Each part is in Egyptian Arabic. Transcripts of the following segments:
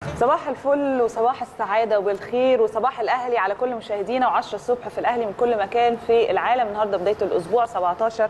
صباح الفل وصباح السعادة والخير وصباح الأهلي على كل مشاهدينا و10 الصبح في الأهلي من كل مكان في العالم النهاردة بداية الأسبوع 17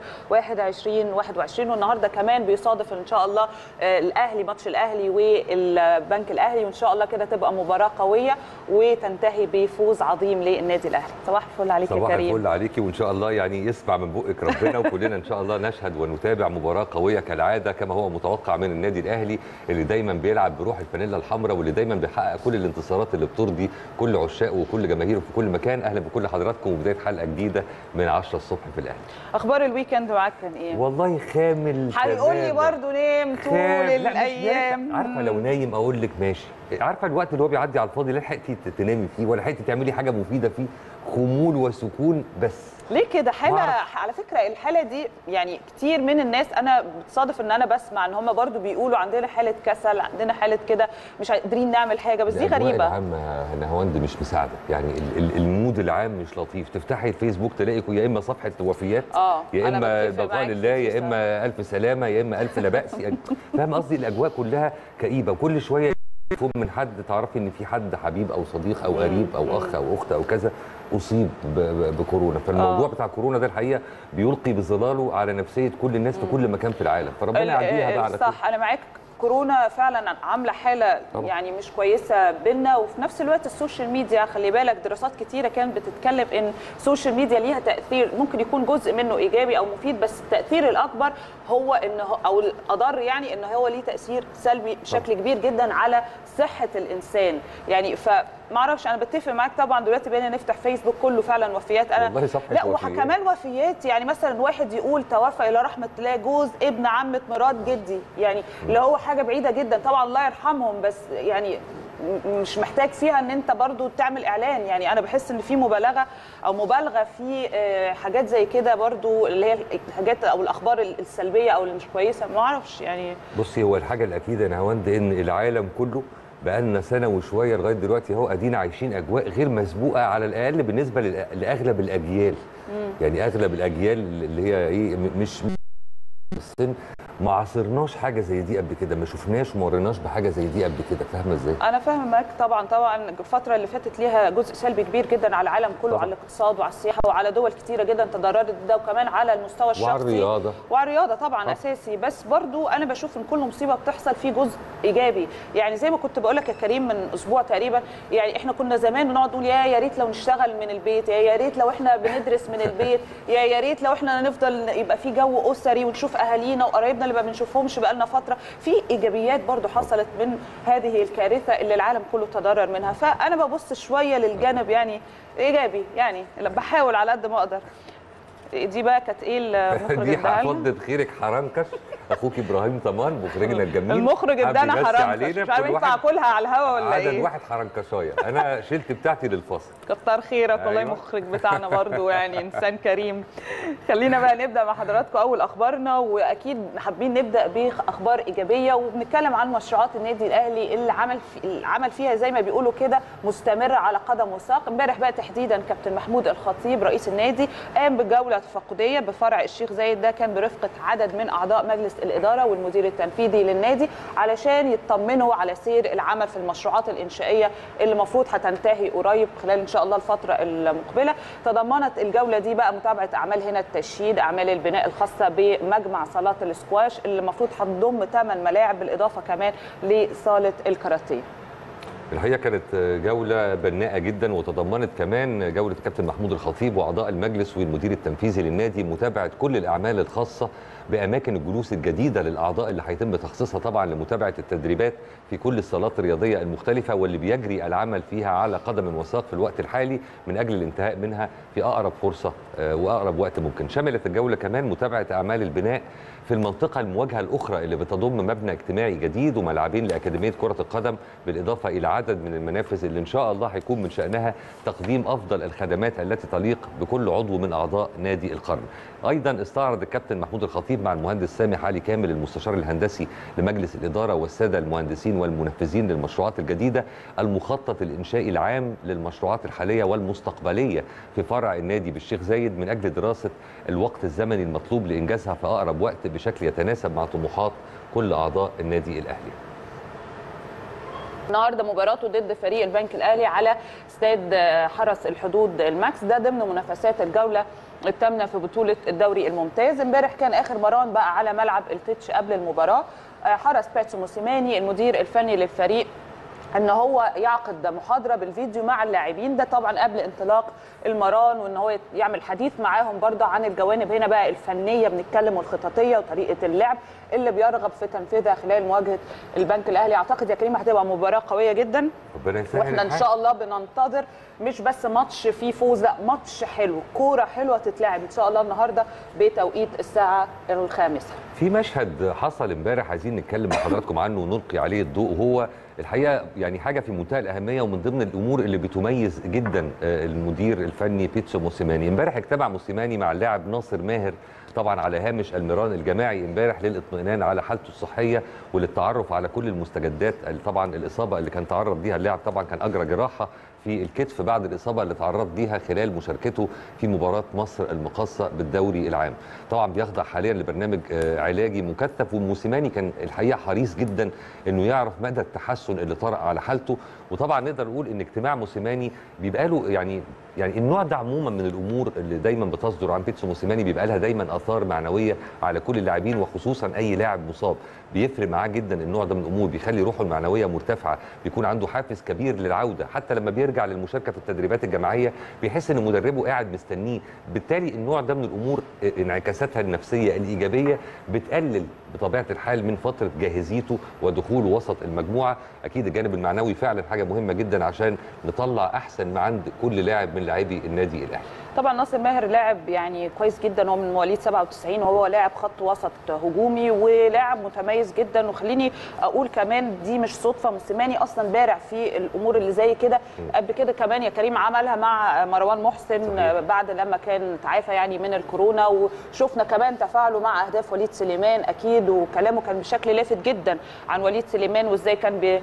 21 21 والنهاردة كمان بيصادف إن شاء الله آه، الأهلي ماتش الأهلي والبنك الأهلي وإن شاء الله كده تبقى مباراة قوية وتنتهي بفوز عظيم للنادي الأهلي صباح الفل عليك يا صباح كريم الفل عليكي وان شاء الله يعني يسمع من بقك ربنا وكلنا ان شاء الله نشهد ونتابع مباراه قويه كالعاده كما هو متوقع من النادي الاهلي اللي دايما بيلعب بروح الفانيلا الحمراء واللي دايما بيحقق كل الانتصارات اللي بترضي كل عشاقه وكل جماهيره في كل مكان اهلا بكل حضراتكم وبدايه حلقه جديده من 10 الصبح في الاهلي أخبار الويكند معاك كان إيه؟ والله خامل هيقول لي تماماً. برضه نام طول خام- لا، مش الأيام نافع. عارفه لو نايم اقول لك ماشي عارفه الوقت اللي هو بيعدي على الفاضي لا لحقتي تنامي فيه ولا لحقتي تعملي حاجه مفيده فيه خمول وسكون بس ليه كده حاله معرفش. على فكره الحاله دي يعني كتير من الناس انا بتصادف ان انا بسمع ان هم برضو بيقولوا عندنا حاله كسل عندنا حاله كده مش قادرين نعمل حاجه بس دي الأجواء غريبه العامة نهاوند مش مساعدة يعني ال- ال- المود العام مش لطيف تفتحي الفيسبوك تلاقي يا إما صفحة وفيات اه يا أنا إما بتفق بقاء معاك لله في يا إما ألف سلامة يا إما ألف لا بأس يعني فاهم قصدي الأجواء كلها كئيبة وكل شوية يفهم من حد تعرفي ان في حد حبيب او صديق او قريب او اخ او اخت او كذا اصيب ب- ب- بكورونا فالموضوع آه. بتاع كورونا ده الحقيقه بيلقي بظلاله على نفسيه كل الناس في كل مكان في العالم فربنا ال- يعديها بقى على خير صح انا معاك كورونا فعلا عامله حاله طبعا. يعني مش كويسه بينا وفي نفس الوقت السوشيال ميديا خلي بالك دراسات كتيره كانت بتتكلم ان السوشيال ميديا ليها تاثير ممكن يكون جزء منه ايجابي او مفيد بس التاثير الاكبر هو ان هو او الاضر يعني ان هو ليه تاثير سلبي بشكل كبير جدا على صحه الانسان يعني فما اعرفش انا بتفق معاك طبعا دلوقتي بقينا نفتح فيسبوك كله فعلا وفيات انا والله صفحة لا وفيات. وكمان وفيات يعني مثلا واحد يقول توفى الى رحمه الله جوز ابن عمه مرات جدي يعني اللي هو حاجه بعيده جدا طبعا الله يرحمهم بس يعني م- مش محتاج فيها ان انت برضو تعمل اعلان يعني انا بحس ان في مبالغه او مبالغه في آه، حاجات زي كده برضو اللي هي الحاجات او الاخبار السلبيه او اللي مش كويسه ما اعرفش يعني بصي هو الحاجه الاكيده يا نهاوند ان العالم كله بقالنا سنه وشويه لغايه دلوقتي اهو ادينا عايشين اجواء غير مسبوقه على الاقل بالنسبه للأ- لاغلب الاجيال يعني اغلب الاجيال اللي هي ايه م- مش السن ما عاصرناش حاجه زي دي قبل كده ما شفناش وما مريناش بحاجه زي دي قبل كده فاهمه ازاي انا فاهمه معاك طبعا طبعا الفتره اللي فاتت ليها جزء سلبي كبير جدا على العالم كله طبعاً. وعلى الاقتصاد وعلى السياحه وعلى دول كتيره جدا تضررت ده وكمان على المستوى الشخصي وعلى الرياضه وعلى الرياضه طبعا آه. اساسي بس برضو انا بشوف ان كل مصيبه بتحصل في جزء ايجابي يعني زي ما كنت بقول لك يا كريم من اسبوع تقريبا يعني احنا كنا زمان نقعد نقول يا يا ريت لو نشتغل من البيت يا يا ريت لو احنا بندرس من البيت يا يا ريت لو احنا نفضل يبقى في جو اسري ونشوف اهالينا وقرايبنا اللي ما بنشوفهمش بقالنا فتره في ايجابيات برضو حصلت من هذه الكارثه اللي العالم كله تضرر منها فانا ببص شويه للجانب يعني ايجابي يعني بحاول على قد ما اقدر دي بقى كانت ايه المخرج دي اداها لنا؟ حفظت خيرك حرنكش اخوك ابراهيم طمان مخرجنا الجميل المخرج حب ادانا يمسي حرام علينا مش عارف كل ينفع واحد اكلها على الهوا ولا عدد ايه واحد حرنكشايه انا شلت بتاعتي للفصل كتر خيرك والله أيوة. المخرج بتاعنا برضو يعني انسان كريم خلينا بقى نبدا مع حضراتكم اول اخبارنا واكيد حابين نبدا باخبار ايجابيه وبنتكلم عن مشروعات النادي الاهلي اللي عمل في اللي عمل فيها زي ما بيقولوا كده مستمره على قدم وساق امبارح بقى تحديدا كابتن محمود الخطيب رئيس النادي قام بجوله تفقديه بفرع الشيخ زايد ده كان برفقه عدد من اعضاء مجلس الاداره والمدير التنفيذي للنادي علشان يطمنوا على سير العمل في المشروعات الانشائيه اللي المفروض هتنتهي قريب خلال ان شاء الله الفتره المقبله تضمنت الجوله دي بقى متابعه اعمال هنا التشييد اعمال البناء الخاصه بمجمع صالات الاسكواش اللي المفروض هتضم ثمان ملاعب بالاضافه كمان لصاله الكاراتيه الحقيقه كانت جوله بناءه جدا وتضمنت كمان جوله الكابتن محمود الخطيب واعضاء المجلس والمدير التنفيذي للنادي متابعه كل الاعمال الخاصه باماكن الجلوس الجديده للاعضاء اللي هيتم تخصيصها طبعا لمتابعه التدريبات في كل الصالات الرياضيه المختلفه واللي بيجري العمل فيها على قدم وساق في الوقت الحالي من اجل الانتهاء منها في اقرب فرصه آه، واقرب وقت ممكن شملت الجوله كمان متابعه اعمال البناء في المنطقه المواجهه الاخرى اللي بتضم مبنى اجتماعي جديد وملعبين لاكاديميه كره القدم بالاضافه الى عدد من المنافذ اللي ان شاء الله هيكون من شانها تقديم افضل الخدمات التي تليق بكل عضو من اعضاء نادي القرن. ايضا استعرض الكابتن محمود الخطيب مع المهندس سامح علي كامل المستشار الهندسي لمجلس الاداره والساده المهندسين والمنفذين للمشروعات الجديده المخطط الانشائي العام للمشروعات الحاليه والمستقبليه في فرع النادي بالشيخ زايد من اجل دراسه الوقت الزمني المطلوب لانجازها في اقرب وقت بشكل يتناسب مع طموحات كل اعضاء النادي الاهلي. النهارده مباراته ضد فريق البنك الاهلي على استاد حرس الحدود الماكس ده ضمن منافسات الجوله الثامنه في بطوله الدوري الممتاز امبارح كان اخر مران بقى على ملعب التتش قبل المباراه حرس باتسو موسيماني المدير الفني للفريق ان هو يعقد محاضره بالفيديو مع اللاعبين ده طبعا قبل انطلاق المران وان هو يعمل حديث معاهم برضه عن الجوانب هنا بقى الفنيه بنتكلم والخططيه وطريقه اللعب اللي بيرغب في تنفيذها خلال مواجهه البنك الاهلي اعتقد يا كريم هتبقى مباراه قويه جدا ربنا يسهل واحنا ان شاء الله بننتظر مش بس ماتش فيه فوز لا ماتش حلو كوره حلوه تتلعب ان شاء الله النهارده بتوقيت الساعه الخامسه في مشهد حصل امبارح عايزين نتكلم مع حضراتكم عنه ونلقي عليه الضوء وهو الحقيقه يعني حاجه في منتهى الاهميه ومن ضمن الامور اللي بتميز جدا المدير الفني بيتسو موسيماني امبارح اجتمع موسيماني مع اللاعب ناصر ماهر طبعا على هامش المران الجماعي امبارح للاطمئنان على حالته الصحيه وللتعرف على كل المستجدات طبعا الاصابه اللي كان تعرض ليها اللاعب طبعا كان اجرى جراحه في الكتف بعد الاصابه اللي تعرض ليها خلال مشاركته في مباراه مصر المقاصه بالدوري العام طبعا بيخضع حاليا لبرنامج علاجي مكثف والموسيماني كان الحقيقه حريص جدا انه يعرف مدى التحسن اللي طرأ على حالته وطبعا نقدر نقول ان اجتماع موسيماني بيبقى له يعني يعني النوع ده عموما من الامور اللي دايما بتصدر عن بيتسو موسيماني بيبقى لها دايما اثار معنويه على كل اللاعبين وخصوصا اي لاعب مصاب بيفرق معاه جدا النوع ده من الامور بيخلي روحه المعنويه مرتفعه بيكون عنده حافز كبير للعوده حتى لما بيرجع للمشاركه في التدريبات الجماعيه بيحس ان مدربه قاعد مستنيه بالتالي النوع ده من الامور انعكاساتها النفسيه الايجابيه بتقلل بطبيعه الحال من فتره جاهزيته ودخوله وسط المجموعه اكيد الجانب المعنوي فعلا حاجه مهمه جدا عشان نطلع احسن ما عند كل لاعب من لاعبي النادي الاهلي طبعا ناصر ماهر لاعب يعني كويس جدا هو من مواليد 97 وهو لاعب خط وسط هجومي ولاعب متميز جدا وخليني اقول كمان دي مش صدفه موسيماني اصلا بارع في الامور اللي زي كده قبل كده كمان يا كريم عملها مع مروان محسن صحيح. بعد لما كان تعافى يعني من الكورونا وشفنا كمان تفاعله مع اهداف وليد سليمان اكيد وكلامه كان بشكل لافت جدا عن وليد سليمان وازاي كان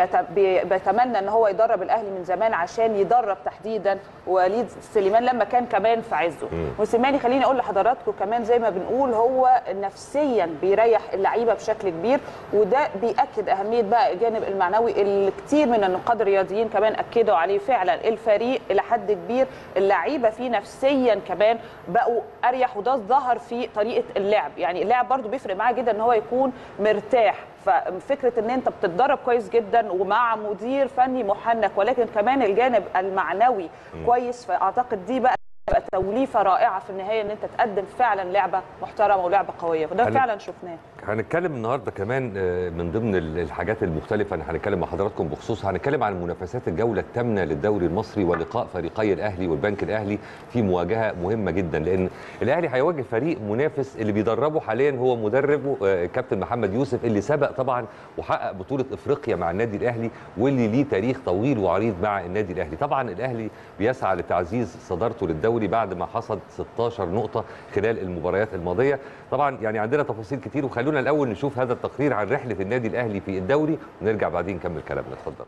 بيتمنى ان هو يدرب الاهلي من زمان عشان يدرب تحديدا وليد سليمان لما كان كمان في عزه موسيماني خليني اقول لحضراتكم كمان زي ما بنقول هو نفسيا بيريح اللعيبه بشكل كبير وده بياكد اهميه بقى الجانب المعنوي اللي كتير من النقاد الرياضيين كمان اكدوا عليه فعلا الفريق الى حد كبير اللعيبه فيه نفسيا كمان بقوا اريح وده ظهر في طريقه اللعب يعني اللاعب برده بيفرق معاه جدا ان هو يكون مرتاح ففكره ان انت بتتدرب كويس جدا ومع مدير فني محنك ولكن كمان الجانب المعنوي كويس فاعتقد دي بقى تبقى توليفه رائعه في النهايه ان انت تقدم فعلا لعبه محترمه ولعبه قويه وده فعلا شفناه هنتكلم النهارده كمان من ضمن الحاجات المختلفه اللي هنتكلم مع حضراتكم بخصوصها هنتكلم عن منافسات الجوله الثامنه للدوري المصري ولقاء فريقي الاهلي والبنك الاهلي في مواجهه مهمه جدا لان الاهلي هيواجه فريق منافس اللي بيدربه حاليا هو مدربه كابتن محمد يوسف اللي سبق طبعا وحقق بطوله افريقيا مع النادي الاهلي واللي ليه تاريخ طويل وعريض مع النادي الاهلي طبعا الاهلي بيسعى لتعزيز صدارته للدوري بعد ما حصد 16 نقطه خلال المباريات الماضيه طبعا يعني عندنا تفاصيل كتير وخلونا الاول نشوف هذا التقرير عن رحله النادي الاهلي في الدوري ونرجع بعدين نكمل كلامنا اتفضل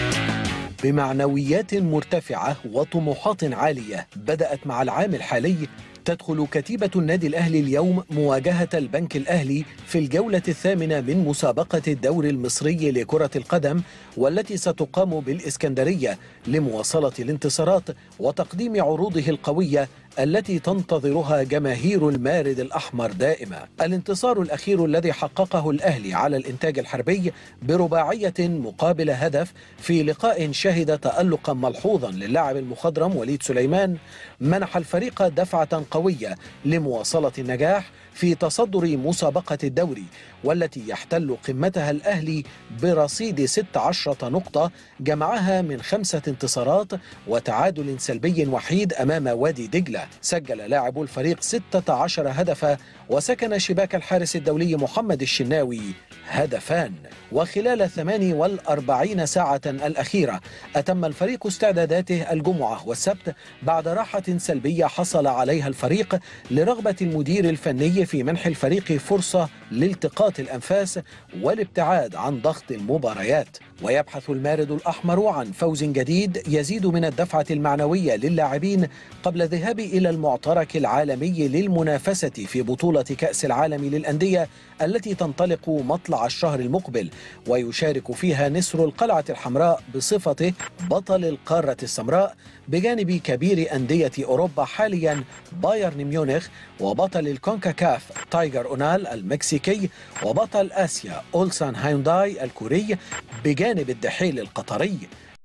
بمعنويات مرتفعه وطموحات عاليه بدات مع العام الحالي تدخل كتيبة النادي الأهلي اليوم مواجهة البنك الأهلي في الجولة الثامنة من مسابقة الدوري المصري لكرة القدم والتي ستقام بالإسكندرية لمواصلة الانتصارات وتقديم عروضه القوية التي تنتظرها جماهير المارد الأحمر دائما الانتصار الأخير الذي حققه الأهلي على الإنتاج الحربي برباعية مقابل هدف في لقاء شهد تألقا ملحوظا للاعب المخضرم وليد سليمان منح الفريق دفعة قوية لمواصلة النجاح في تصدر مسابقة الدوري والتي يحتل قمتها الأهلي برصيد 16 نقطة جمعها من خمسة انتصارات وتعادل سلبي وحيد أمام وادي دجلة سجل لاعب الفريق 16 هدفا وسكن شباك الحارس الدولي محمد الشناوي هدفان وخلال 48 ساعة الأخيرة أتم الفريق استعداداته الجمعة والسبت بعد راحة سلبية حصل عليها الفريق لرغبة المدير الفني في منح الفريق فرصة لالتقاط الأنفاس والابتعاد عن ضغط المباريات ويبحث المارد الأحمر عن فوز جديد يزيد من الدفعة المعنوية للاعبين قبل الذهاب إلى المعترك العالمي للمنافسة في بطولة بطولة كأس العالم للأندية التي تنطلق مطلع الشهر المقبل ويشارك فيها نسر القلعة الحمراء بصفته بطل القارة السمراء بجانب كبير أندية أوروبا حاليا بايرن ميونخ وبطل الكونكاكاف تايجر أونال المكسيكي وبطل آسيا أولسان هايونداي الكوري بجانب الدحيل القطري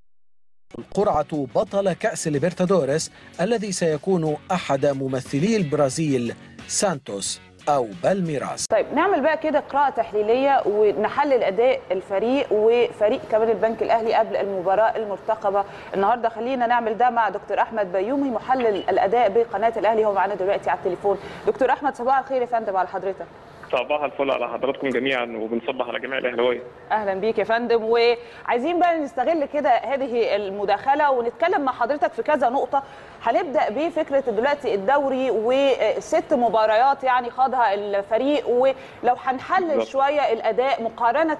القرعة بطل كأس ليبرتادوريس الذي سيكون أحد ممثلي البرازيل سانتوس أو بالميراس طيب نعمل بقى كده قراءة تحليلية ونحلل أداء الفريق وفريق كمان البنك الأهلي قبل المباراة المرتقبة النهاردة خلينا نعمل ده مع دكتور أحمد بيومي محلل الأداء بقناة الأهلي هو معانا دلوقتي على التليفون دكتور أحمد صباح الخير يا فندم على حضرتك صباح الفل على حضراتكم جميعا وبنصبح على جميع الاهلاويه اهلا بيك يا فندم وعايزين بقى نستغل كده هذه المداخله ونتكلم مع حضرتك في كذا نقطه هنبدا بفكره دلوقتي الدوري وست مباريات يعني خاضها الفريق ولو هنحلل بالظبط. شويه الاداء مقارنه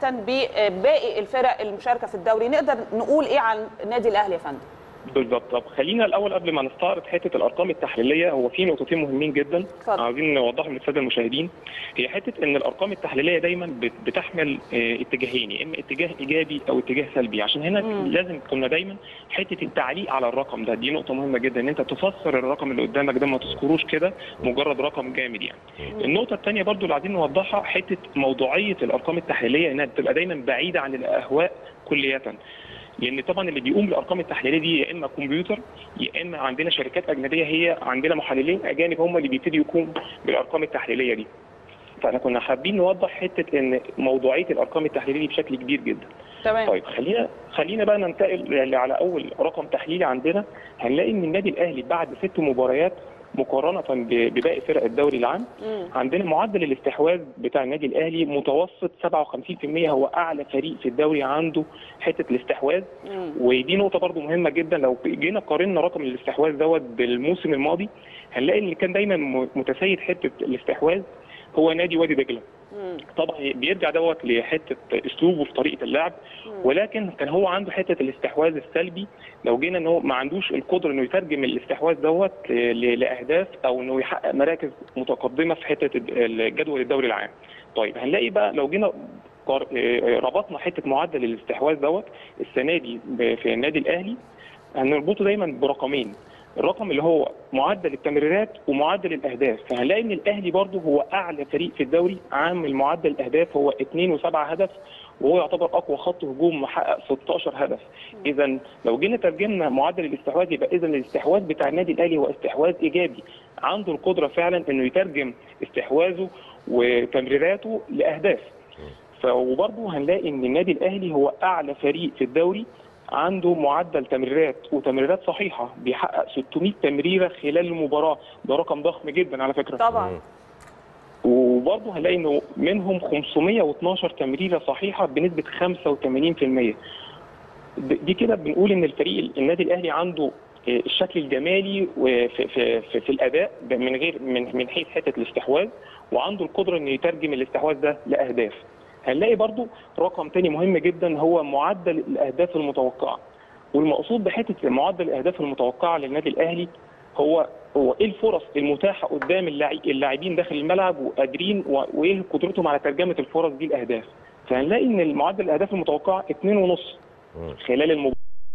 بباقي الفرق المشاركه في الدوري نقدر نقول ايه عن النادي الاهلي يا فندم بالظبط طب خلينا الاول قبل ما نستعرض حته الارقام التحليليه هو في نقطتين مهمين جدا اتفضل. عايزين نوضحهم للساده المشاهدين هي حته ان الارقام التحليليه دايما بت- بتحمل آه، اتجاهين يا اما اتجاه ايجابي او اتجاه سلبي عشان هنا مم. لازم كنا دايما حته التعليق على الرقم ده دي نقطه مهمه جدا ان انت تفسر الرقم اللي قدامك ده ما تذكروش كده مجرد رقم جامد يعني النقطه الثانيه برضو اللي عايزين نوضحها حته موضوعيه الارقام التحليليه انها بتبقى دايما بعيده عن الاهواء كليه لان طبعا اللي بيقوم بالارقام التحليليه دي يا اما كمبيوتر يا اما عندنا شركات اجنبيه هي عندنا محللين اجانب هم اللي بيبتدوا يقوموا بالارقام التحليليه دي فاحنا كنا حابين نوضح حته ان موضوعيه الارقام التحليليه دي بشكل كبير جدا تمام طيب خلينا خلينا بقى ننتقل على اول رقم تحليلي عندنا هنلاقي ان النادي الاهلي بعد ست مباريات مقارنه ب- بباقي فرق الدوري العام مم. عندنا معدل الاستحواذ بتاع النادي الاهلي متوسط 57% هو اعلى فريق في الدوري عنده حته الاستحواذ مم. ودي نقطه برضو مهمه جدا لو جينا قارنا رقم الاستحواذ دوت بالموسم الماضي هنلاقي ان كان دايما م- متسيد حته الاستحواذ هو نادي وادي دجله مم. طبعا بيرجع دوت لحته اسلوبه في طريقه اللعب ولكن كان هو عنده حته الاستحواذ السلبي لو جينا ان هو ما عندوش القدره انه يترجم الاستحواذ دوت ل- لاهداف او انه يحقق مراكز متقدمه في حته الجدول الدوري العام. طيب هنلاقي بقى لو جينا قار- آه، ربطنا حته معدل الاستحواذ دوت السنه دي ب- في النادي الاهلي هنربطه دايما برقمين الرقم اللي هو معدل التمريرات ومعدل الاهداف فهنلاقي ان الاهلي برضه هو اعلى فريق في الدوري عامل معدل الاهداف هو 2 و7 هدف وهو يعتبر اقوى خط هجوم محقق 16 هدف اذا لو جينا ترجمنا معدل الاستحواذ يبقى اذا الاستحواذ بتاع النادي الاهلي هو استحواذ ايجابي عنده القدره فعلا انه يترجم استحواذه وتمريراته لاهداف ف- وبرضه هنلاقي ان النادي الاهلي هو اعلى فريق في الدوري عنده معدل تمريرات وتمريرات صحيحه بيحقق 600 تمريره خلال المباراه ده رقم ضخم جدا على فكره طبعا وبرضه هنلاقي انه منهم 512 تمريره صحيحه بنسبه 85% د- دي كده بنقول ان الفريق النادي الاهلي عنده آه، الشكل الجمالي وفي في, في, في الاداء ب- من غير من من حيث حته الاستحواذ وعنده القدره انه يترجم الاستحواذ ده لاهداف. هنلاقي برضو رقم تاني مهم جدا هو معدل الاهداف المتوقعه. والمقصود بحته معدل الاهداف المتوقعه للنادي الاهلي هو هو ايه الفرص المتاحه قدام اللاعي- اللاعبين داخل الملعب وقادرين و- وايه قدرتهم على ترجمه الفرص دي لاهداف. فهنلاقي ان معدل الاهداف المتوقعه 2.5 مم. خلال المباراه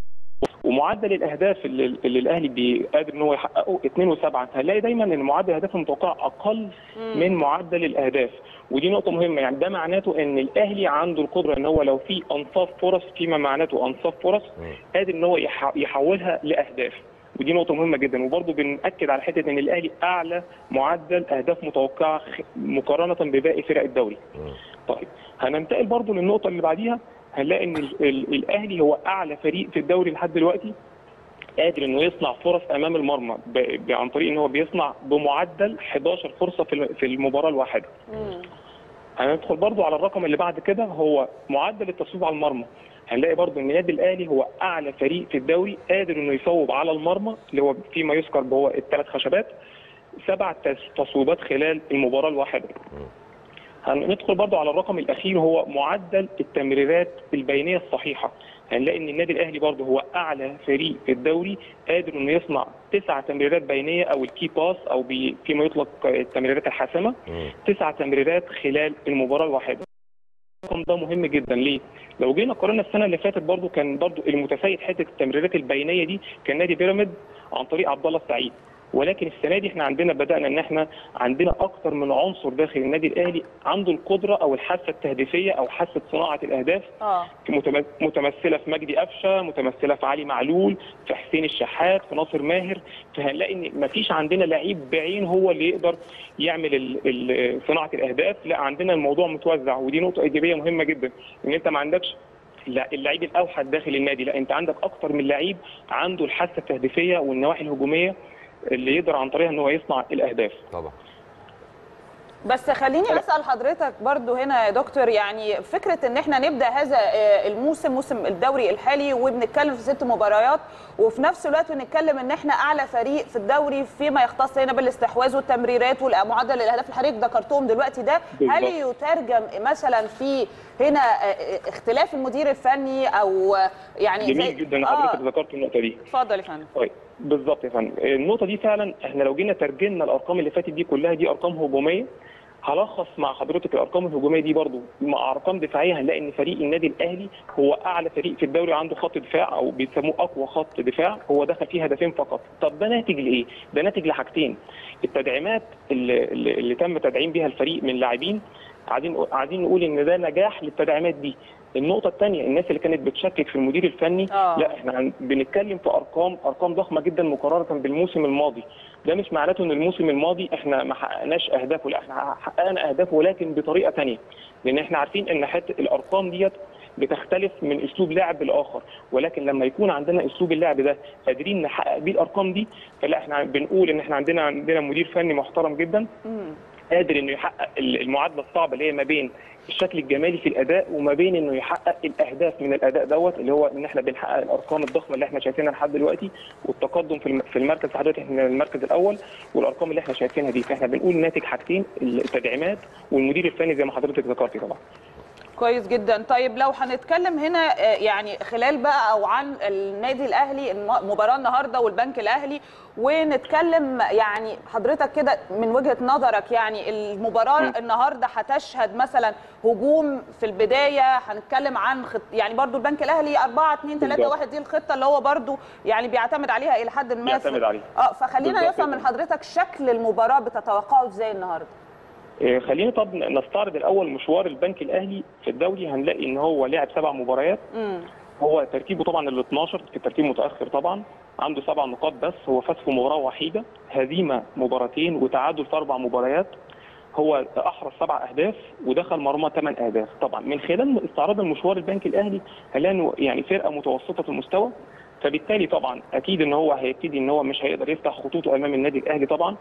ومعدل الاهداف اللي, اللي الاهلي بيقدر ان هو يحققه 2 و7 هنلاقي دايما ان معدل الاهداف المتوقع اقل من معدل الاهداف ودي نقطه مهمه يعني ده معناته ان الاهلي عنده القدره ان هو لو في انصاف فرص فيما معناته انصاف فرص قادر ان هو يح- يحولها لاهداف ودي نقطة مهمة جدا وبرضه بنأكد على حتة إن الأهلي أعلى معدل أهداف متوقعة خ- مقارنة بباقي فرق الدوري. طيب هننتقل برضه للنقطة اللي بعديها هنلاقي ان ال- ال- الاهلي هو اعلى فريق في الدوري لحد دلوقتي قادر انه يصنع فرص امام المرمى ب- ب- عن طريق ان هو بيصنع بمعدل 11 فرصه في ال- في المباراه الواحده. مم. هندخل برضو على الرقم اللي بعد كده هو معدل التصويب على المرمى هنلاقي برضو ان النادي الاهلي هو اعلى فريق في الدوري قادر انه يصوب على المرمى اللي هو فيما يذكر بهو الثلاث خشبات سبع تس- تصويبات خلال المباراه الواحده. هندخل برضو على الرقم الاخير هو معدل التمريرات البينيه الصحيحه هنلاقي ان النادي الاهلي برضه هو اعلى فريق في الدوري قادر انه يصنع تسع تمريرات بينيه او الكي باس او بي فيما يطلق التمريرات الحاسمه مم. تسع تمريرات خلال المباراه الواحده الرقم ده مهم جدا ليه؟ لو جينا قارنا السنه اللي فاتت برضو كان برضو المتسيد حته التمريرات البينيه دي كان نادي بيراميد عن طريق عبد الله السعيد ولكن السنه دي احنا عندنا بدانا ان احنا عندنا اكتر من عنصر داخل النادي الاهلي عنده القدره او الحاسه التهديفيه او حاسه صناعه الاهداف اه متم- متمثله في مجدي قفشه متمثله في علي معلول في حسين الشحات في ناصر ماهر فهنلاقي ان مفيش عندنا لعيب بعين هو اللي يقدر يعمل ال- ال- صناعه الاهداف لا عندنا الموضوع متوزع ودي نقطه ايجابيه مهمه جدا ان انت ما عندكش لا اللعيب الاوحد داخل النادي لا انت عندك اكتر من لعيب عنده الحاسه التهديفيه والنواحي الهجوميه اللي يقدر عن طريقها ان هو يصنع الاهداف طبعا بس خليني اسال حضرتك برضو هنا يا دكتور يعني فكره ان احنا نبدا هذا آه، الموسم موسم الدوري الحالي وبنتكلم في ست مباريات وفي نفس الوقت بنتكلم ان احنا اعلى فريق في الدوري فيما يختص هنا بالاستحواذ والتمريرات ومعدل الاهداف اللي حضرتك ذكرتهم دلوقتي ده هل بالظبط. يترجم مثلا في هنا آه، اختلاف المدير الفني او آه، يعني جميل جدا ان حضرتك ذكرت النقطه دي اتفضل يا فندم طيب بالظبط يا فندم النقطه دي فعلا احنا لو جينا ترجمنا الارقام اللي فاتت دي كلها دي ارقام هجوميه هلخص مع حضرتك الارقام الهجوميه دي برضو مع ارقام دفاعيه هنلاقي ان فريق النادي الاهلي هو اعلى فريق في الدوري عنده خط دفاع او بيسموه اقوى خط دفاع هو دخل فيه هدفين فقط طب ده ناتج لايه ده ناتج لحاجتين التدعيمات اللي, اللي اللي تم تدعيم بيها الفريق من لاعبين عايزين عايزين نقول ان ده نجاح للتدعيمات دي النقطه الثانيه الناس اللي كانت بتشكك في المدير الفني آه. لا احنا عن- بنتكلم في ارقام ارقام ضخمه جدا مقارنه بالموسم الماضي ده مش معناته ان الموسم الماضي احنا ما حققناش اهدافه لا احنا حققنا اهدافه ولكن بطريقه ثانيه لان احنا عارفين ان حته الارقام ديت بتختلف من اسلوب لاعب لاخر ولكن لما يكون عندنا اسلوب اللعب ده قادرين نحقق بيه الارقام دي فلا احنا بنقول ان احنا عندنا عندنا مدير فني محترم جدا مم. قادر انه يحقق ال- المعادله الصعبه اللي هي ما بين الشكل الجمالي في الاداء وما بين انه يحقق الاهداف من الاداء دوت اللي هو ان احنا بنحقق الارقام الضخمه اللي احنا شايفينها لحد دلوقتي والتقدم في الم- في المركز لحد دلوقتي احنا المركز الاول والارقام اللي احنا شايفينها دي فاحنا بنقول ناتج حاجتين التدعيمات والمدير الفني زي ما حضرتك ذكرتي طبعا كويس جدا طيب لو هنتكلم هنا آه، يعني خلال بقى او عن النادي الاهلي الم- مباراه النهارده والبنك الاهلي ونتكلم يعني حضرتك كده من وجهه نظرك يعني المباراه م. النهارده هتشهد مثلا هجوم في البدايه هنتكلم عن خط يعني برضو البنك الاهلي 4 2 3 بالظبط. 1 دي الخطه اللي هو برضو يعني بيعتمد عليها الى حد ما في- بيعتمد عليها. اه فخلينا بالظبط نفهم من كده. حضرتك شكل المباراه بتتوقعه ازاي النهارده إيه، خلينا طب نستعرض الاول مشوار البنك الاهلي في الدوري هنلاقي ان هو لعب سبع مباريات امم هو ترتيبه طبعا ال 12 في ترتيب متاخر طبعا عنده سبع نقاط بس هو فاز في مباراه وحيده هزيمه مباراتين وتعادل في اربع مباريات هو احرز سبع اهداف ودخل مرمى ثمان اهداف طبعا من خلال استعراض المشوار البنك الاهلي هنلاقي إنه يعني فرقه متوسطه المستوى فبالتالي طبعا اكيد ان هو هيبتدي ان هو مش هيقدر يفتح خطوطه امام النادي الاهلي طبعا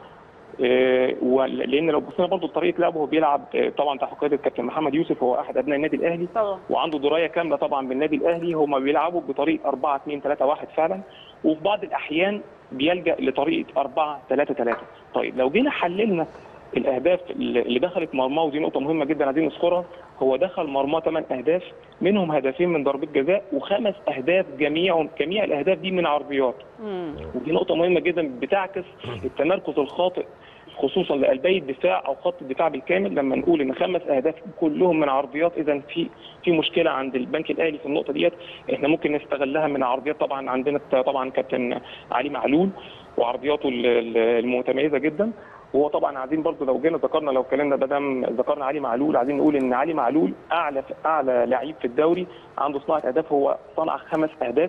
إيه، ول- لان لو بصينا برضه لطريقه لعبه هو بيلعب إيه، طبعا تحت قياده الكابتن محمد يوسف هو احد ابناء النادي الاهلي طبعا وعنده درايه كامله طبعا بالنادي الاهلي هم بيلعبوا بطريقه 4 2 3 1 فعلا وفي بعض الاحيان بيلجا لطريقه 4 3 3 طيب لو جينا حللنا الاهداف اللي اللي دخلت مرماه ودي نقطه مهمه جدا عايزين نذكرها هو دخل مرماه 8 اهداف منهم هدفين من ضربه جزاء وخمس اهداف جميع جميع الاهداف دي من عرضيات امم ودي نقطة مهمة جدا بتعكس التمركز الخاطئ خصوصا لقلبي الدفاع او خط الدفاع بالكامل لما نقول ان خمس اهداف كلهم من عرضيات اذا في في مشكله عند البنك الاهلي في النقطه ديت احنا ممكن نستغلها من عرضيات طبعا عندنا طبعا كابتن علي معلول وعرضياته ال- ال- المتميزه جدا وهو طبعا عايزين برضو لو جينا ذكرنا لو اتكلمنا بدل ذكرنا علي معلول عايزين نقول ان علي معلول اعلى اعلى لعيب في الدوري عنده صناعه اهداف هو صنع خمس اهداف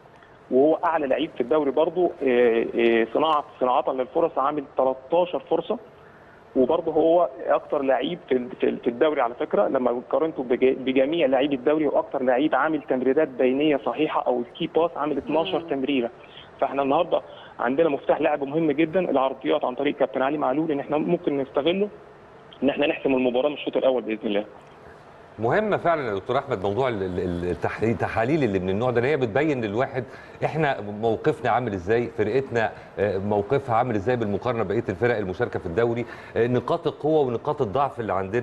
وهو اعلى لعيب في الدوري برضه آه، آه، صناعه صناعه للفرص عامل 13 فرصه وبرضه هو اكتر لعيب في ال- في ال- في الدوري على فكره لما قارنته بج- بجميع لعيبه الدوري هو اكتر لعيب عامل تمريرات بينيه صحيحه او الكي باس عامل 12 مم. تمريره فاحنا النهارده عندنا مفتاح لعب مهم جدا العرضيات عن طريق كابتن علي معلول ان احنا ممكن نستغله ان احنا نحسم المباراه من الشوط الاول باذن الله مهمه فعلا يا دكتور احمد موضوع ال- ال- التح- التحاليل اللي من النوع ده إن هي بتبين للواحد احنا موقفنا عامل ازاي فرقتنا آه، موقفها عامل ازاي بالمقارنه ببقيه الفرق المشاركه في الدوري آه، نقاط القوه ونقاط الضعف اللي عندنا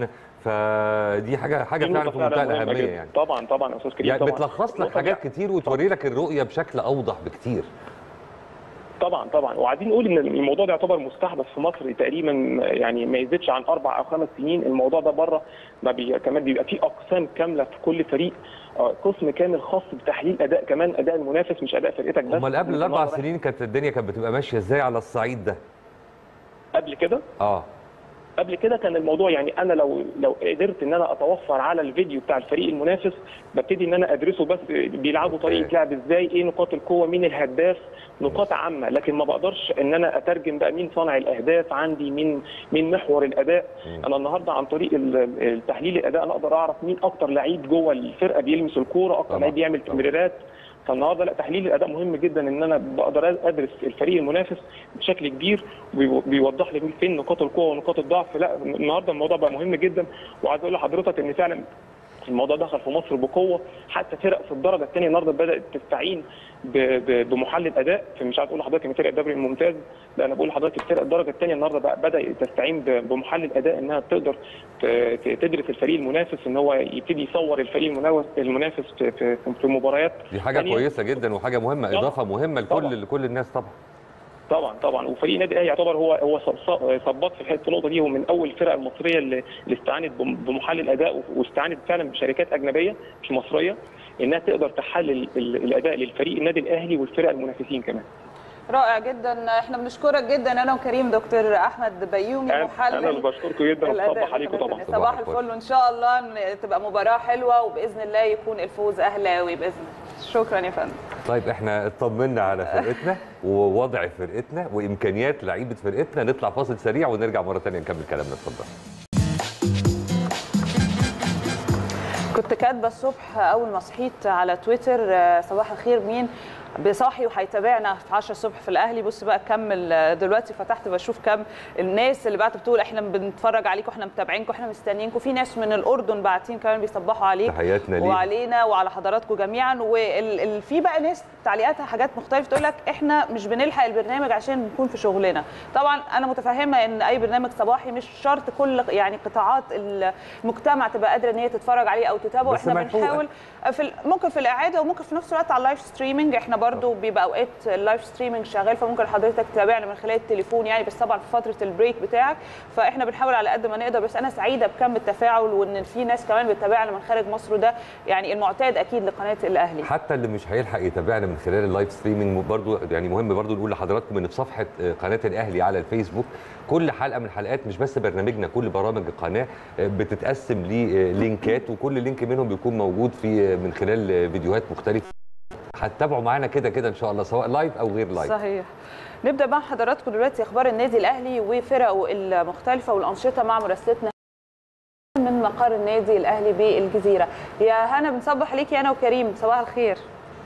فدي حاجه حاجه دي فعلا نقطة في منتهى مهمة الاهميه جدا. يعني طبعا طبعا يا استاذ كريم يعني طبعا بتلخص لك النقطة حاجات دي- كتير وتوري لك الرؤيه بشكل اوضح بكتير طبعا طبعا وعايزين نقول ان الموضوع ده يعتبر مستحدث في مصر تقريبا يعني ما يزيدش عن اربع او خمس سنين الموضوع ده بره ما بي... كمان بيبقى فيه اقسام كامله في كل فريق آه، قسم كامل خاص بتحليل اداء كمان اداء المنافس مش اداء فرقتك بس امال قبل الاربع النهاردة سنين كانت الدنيا كانت بتبقى ماشيه ازاي على الصعيد ده قبل كده اه قبل كده كان الموضوع يعني انا لو لو قدرت ان انا اتوفر على الفيديو بتاع الفريق المنافس ببتدي ان انا ادرسه بس بيلعبوا طريقه أوكي. لعب ازاي ايه نقاط القوه مين الهداف نقاط عامه لكن ما بقدرش ان انا اترجم بقى مين صانع الاهداف عندي مين مين محور الاداء مم. انا النهارده عن طريق ال- التحليل الاداء انا اقدر اعرف مين اكتر لعيب جوه الفرقه بيلمس الكوره اكتر طبعا. لعيب بيعمل طبعا. تمريرات فالنهارده لا تحليل الاداء مهم جدا ان انا بقدر ادرس الفريق المنافس بشكل كبير وبيو- بيوضح لي فين نقاط القوه ونقاط الضعف لا النهارده الموضوع بقى مهم جدا وعايز اقول لحضرتك ان فعلا الموضوع دخل في مصر بقوه حتى فرق في الدرجه الثانيه النهارده بدات تستعين ب- ب- بمحلل اداء فمش عايز اقول لحضرتك ان فرق الدوري الممتاز لا انا بقول لحضرتك الفرق الدرجه الثانيه النهارده بقى بدا تستعين ب- بمحلل اداء انها تقدر ت- ت- تدرس الفريق المنافس ان هو يبتدي يصور الفريق المنافس المنافس في في, في مباريات دي حاجه تانية. كويسه جدا وحاجه مهمه طبعا. اضافه مهمه لكل طبعا. لكل الناس طبعا طبعا طبعا وفريق النادي الاهلي يعتبر هو هو ص- سباق في الحته النقطه دي هو من اول الفرق المصريه اللي اللي استعانت بم- بمحلل اداء واستعانت فعلا بشركات اجنبيه مش مصريه انها تقدر تحلل ال- الاداء للفريق النادي الاهلي والفرق المنافسين كمان رائع جدا احنا بنشكرك جدا انا وكريم دكتور احمد بيومي انا محلل أنا اللي بشكركم جدا الأداء وصبح عليكم طبعا الفني. صباح الفل وان شاء الله إن تبقى مباراه حلوه وباذن الله يكون الفوز اهلاوي باذن الله شكرا يا فندم طيب احنا اطمنا على فرقتنا ووضع فرقتنا وامكانيات لعيبه فرقتنا نطلع فاصل سريع ونرجع مره ثانيه نكمل كلامنا اتفضل كنت كاتبه الصبح اول ما صحيت على تويتر آه، صباح الخير مين بصاحي وهيتابعنا في 10 الصبح في الاهلي بص بقى كمل آه، دلوقتي فتحت بشوف كم الناس اللي بعت بتقول احنا بنتفرج عليكم احنا متابعينكم احنا مستنيينكم في ناس من الاردن باعتين كمان بيصبحوا عليك تحياتنا ليهم. وعلينا وعلى حضراتكم جميعا وفي بقى ناس تعليقاتها حاجات مختلفه تقول لك احنا مش بنلحق البرنامج عشان نكون في شغلنا طبعا انا متفهمه ان اي برنامج صباحي مش شرط كل يعني قطاعات المجتمع تبقى قادره ان هي تتفرج عليه او تتابعه بس احنا ملحوقة. بنحاول في ال- ممكن في الاعاده وممكن في نفس الوقت على اللايف ستريمنج احنا برضو بيبقى اوقات اللايف ستريمنج شغال فممكن حضرتك تتابعنا من خلال التليفون يعني بس طبعا في فتره البريك بتاعك فاحنا بنحاول على قد ما نقدر بس انا سعيده بكم التفاعل وان في ناس كمان بتتابعنا من خارج مصر وده يعني المعتاد اكيد لقناه الاهلي حتى اللي مش هيلحق يتابعنا من خلال اللايف ستريمنج برضو يعني مهم برضو نقول لحضراتكم ان في صفحه آه، قناه الاهلي على الفيسبوك كل حلقه من الحلقات مش بس برنامجنا كل برامج القناه آه، بتتقسم للينكات وكل لينك منهم بيكون موجود في آه، من خلال آه، فيديوهات مختلفه هتتابعوا معانا كده كده ان شاء الله سواء لايف او غير لايف صحيح نبدا مع حضراتكم دلوقتي اخبار النادي الاهلي وفرقه المختلفه والانشطه مع مراسلتنا من مقر النادي الاهلي بالجزيره يا هنا بنصبح عليكي انا وكريم صباح الخير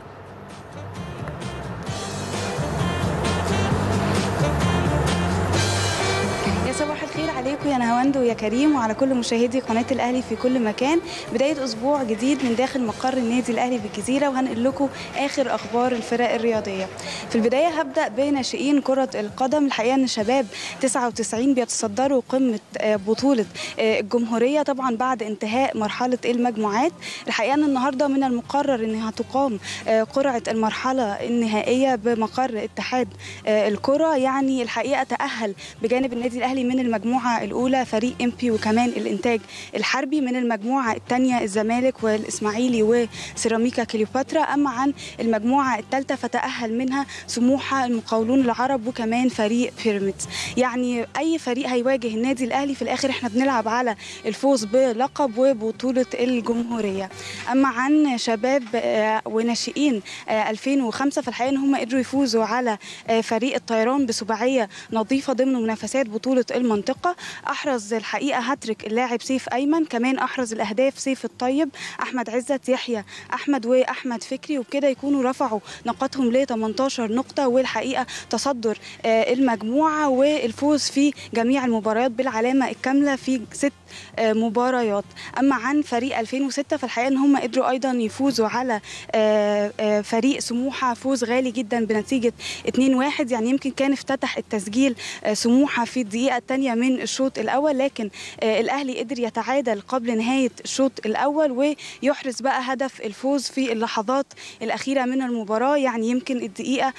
يا صباح الخير عليكم يا نهاوند ويا كريم وعلى كل مشاهدي قناة الأهلي في كل مكان بداية أسبوع جديد من داخل مقر النادي الأهلي بالجزيرة وهنقل لكم آخر أخبار الفرق الرياضية في البداية هبدأ بناشئين كرة القدم الحقيقة أن شباب 99 بيتصدروا قمة آه، بطولة آه، الجمهورية طبعا بعد انتهاء مرحلة المجموعات الحقيقة أن النهاردة من المقرر أنها تقام آه، قرعة المرحلة النهائية بمقر اتحاد آه، الكرة يعني الحقيقة تأهل بجانب النادي الأهلي من المجموعة الأولى فريق ام بي وكمان الإنتاج الحربي من المجموعة الثانية الزمالك والإسماعيلي وسيراميكا كليوباترا أما عن المجموعة الثالثة فتأهل منها سموحة المقاولون العرب وكمان فريق بيراميدز يعني أي فريق هيواجه النادي الأهلي في الآخر احنا بنلعب على الفوز بلقب وبطولة الجمهورية أما عن شباب آه، وناشئين آه، 2005 فالحقيقة إن هم قدروا يفوزوا على آه، فريق الطيران بسباعية نظيفة ضمن منافسات بطولة المنطقة أحرز الحقيقة هاتريك اللاعب سيف أيمن كمان أحرز الأهداف سيف الطيب أحمد عزت يحيى أحمد وأحمد فكري وبكده يكونوا رفعوا نقاطهم ل 18 نقطة والحقيقة تصدر آه، المجموعة والفوز في جميع المباريات بالعلامة الكاملة في ست آه، مباريات أما عن فريق 2006 فالحقيقة إن هم قدروا أيضا يفوزوا على آه، آه، فريق سموحة فوز غالي جدا بنتيجة 2-1 يعني يمكن كان افتتح التسجيل آه، سموحة في الدقيقة الثانية من الشوط الشوط الاول لكن آه، الاهلي قدر يتعادل قبل نهايه الشوط الاول ويحرز بقى هدف الفوز في اللحظات الاخيره من المباراه يعني يمكن الدقيقه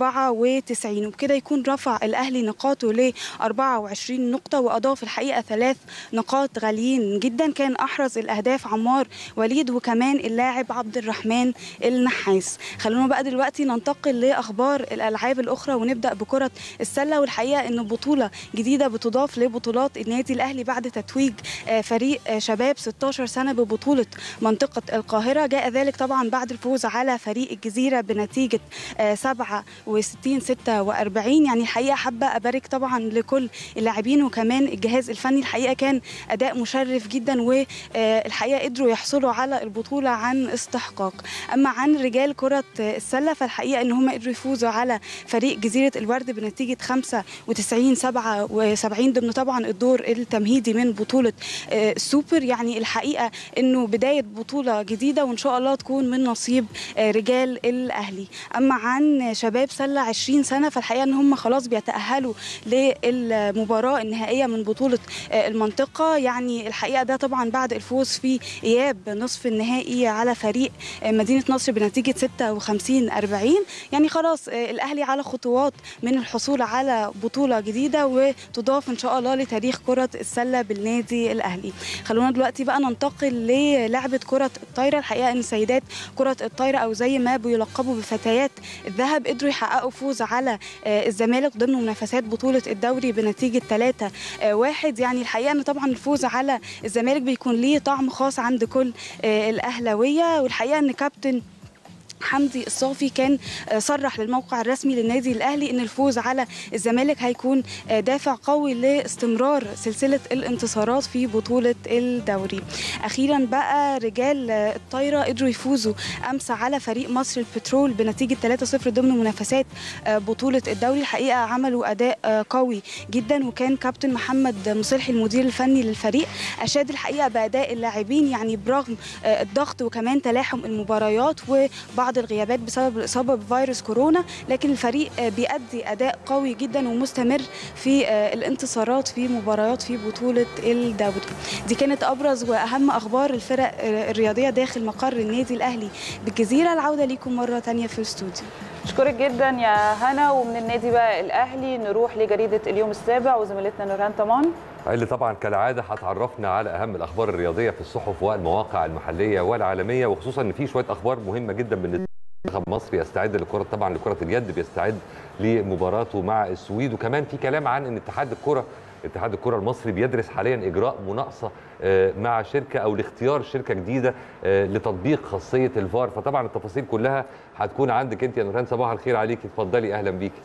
94 وبكده يكون رفع الاهلي نقاطه ل 24 نقطه واضاف الحقيقه ثلاث نقاط غاليين جدا كان احرز الاهداف عمار وليد وكمان اللاعب عبد الرحمن النحاس خلونا بقى دلوقتي ننتقل لاخبار الالعاب الاخرى ونبدا بكره السله والحقيقه ان بطوله جديده بتضاف لبطولات النادي الاهلي بعد تتويج آه، فريق آه، شباب 16 سنه ببطوله منطقه القاهره جاء ذلك طبعا بعد الفوز على فريق الجزيره بنتيجه آه، 67 46 يعني الحقيقه حابه ابارك طبعا لكل اللاعبين وكمان الجهاز الفني الحقيقه كان اداء مشرف جدا والحقيقه قدروا يحصلوا على البطوله عن استحقاق اما عن رجال كره السله فالحقيقه ان هم قدروا يفوزوا على فريق جزيره الورد بنتيجه 95 77 ضمن طبعا الدور التمهيدي من بطوله آه، السوبر يعني الحقيقه انه بدايه بطوله جديده وان شاء الله تكون من نصيب آه، رجال الاهلي اما عن شباب سله 20 سنه فالحقيقه ان هم خلاص بيتاهلوا للمباراه النهائيه من بطوله آه، المنطقه يعني الحقيقه ده طبعا بعد الفوز في اياب نصف النهائي على فريق آه، مدينه نصر بنتيجه 56 40 يعني خلاص آه، الاهلي على خطوات من الحصول على بطوله جديده وتضاف ان شاء الله لتاريخ كره السله بالنادي الاهلي خلونا دلوقتي بقى ننتقل للعبه كره الطايره الحقيقه ان سيدات كره الطايره او زي ما بيلقبوا بفتيات الذهب قدروا يحققوا فوز على آه، الزمالك ضمن منافسات بطوله الدوري بنتيجه 3 واحد يعني الحقيقه ان طبعا الفوز على الزمالك بيكون ليه طعم خاص عند كل آه، الاهلاويه والحقيقه ان كابتن حمدي الصافي كان آه، صرح للموقع الرسمي للنادي الاهلي ان الفوز على الزمالك هيكون آه، دافع قوي لاستمرار سلسله الانتصارات في بطوله الدوري. اخيرا بقى رجال آه، الطايره قدروا يفوزوا امس على فريق مصر البترول بنتيجه 3-0 ضمن منافسات آه، بطوله الدوري الحقيقه عملوا اداء آه، قوي جدا وكان كابتن محمد مصلحي المدير الفني للفريق اشاد الحقيقه باداء اللاعبين يعني برغم آه، الضغط وكمان تلاحم المباريات وبعض الغيابات بسبب الاصابه بفيروس كورونا لكن الفريق آه، بيأدي اداء قوي جدا ومستمر في آه، الانتصارات في مباريات في بطوله الدوري دي كانت ابرز واهم اخبار الفرق آه، الرياضيه داخل مقر النادي الاهلي بالجزيره العوده ليكم مره تانية في الاستوديو اشكرك جدا يا هنا ومن النادي بقى الاهلي نروح لجريده اليوم السابع وزميلتنا نورهان طمان اللي طبعا كالعاده هتعرفنا على اهم الاخبار الرياضيه في الصحف والمواقع المحليه والعالميه وخصوصا ان في شويه اخبار مهمه جدا بالنسبه منتخب مصر يستعد لكره طبعا لكره اليد بيستعد لمباراته مع السويد وكمان في كلام عن ان اتحاد الكره اتحاد الكره المصري بيدرس حاليا اجراء مناقصه آه، مع شركه او لاختيار شركه جديده آه، لتطبيق خاصيه الفار فطبعا التفاصيل كلها هتكون عندك انت يا نورهان صباح الخير عليكي اتفضلي اهلا بيكي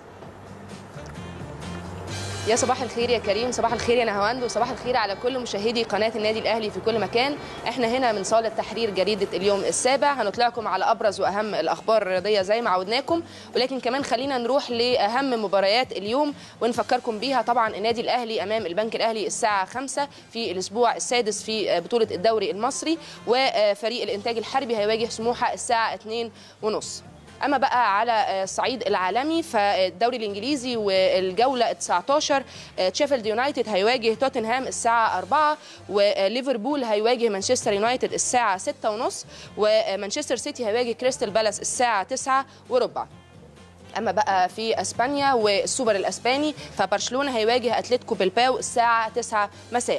يا صباح الخير يا كريم صباح الخير يا نهاوند وصباح الخير على كل مشاهدي قناة النادي الأهلي في كل مكان احنا هنا من صالة تحرير جريدة اليوم السابع هنطلعكم على أبرز وأهم الأخبار الرياضية زي ما عودناكم ولكن كمان خلينا نروح لأهم مباريات اليوم ونفكركم بيها طبعا النادي الأهلي أمام البنك الأهلي الساعة 5 في الأسبوع السادس في بطولة الدوري المصري وفريق الإنتاج الحربي هيواجه سموحة الساعة 2 ونص اما بقى على الصعيد العالمي فالدوري الانجليزي والجوله 19 تشيفيلد يونايتد هيواجه توتنهام الساعه 4 وليفربول هيواجه مانشستر يونايتد الساعه 6 ونص ومانشستر سيتي هيواجه كريستال بالاس الساعه 9 وربع اما بقى في اسبانيا والسوبر الاسباني فبرشلونه هيواجه اتلتيكو بلباو الساعه 9 مساء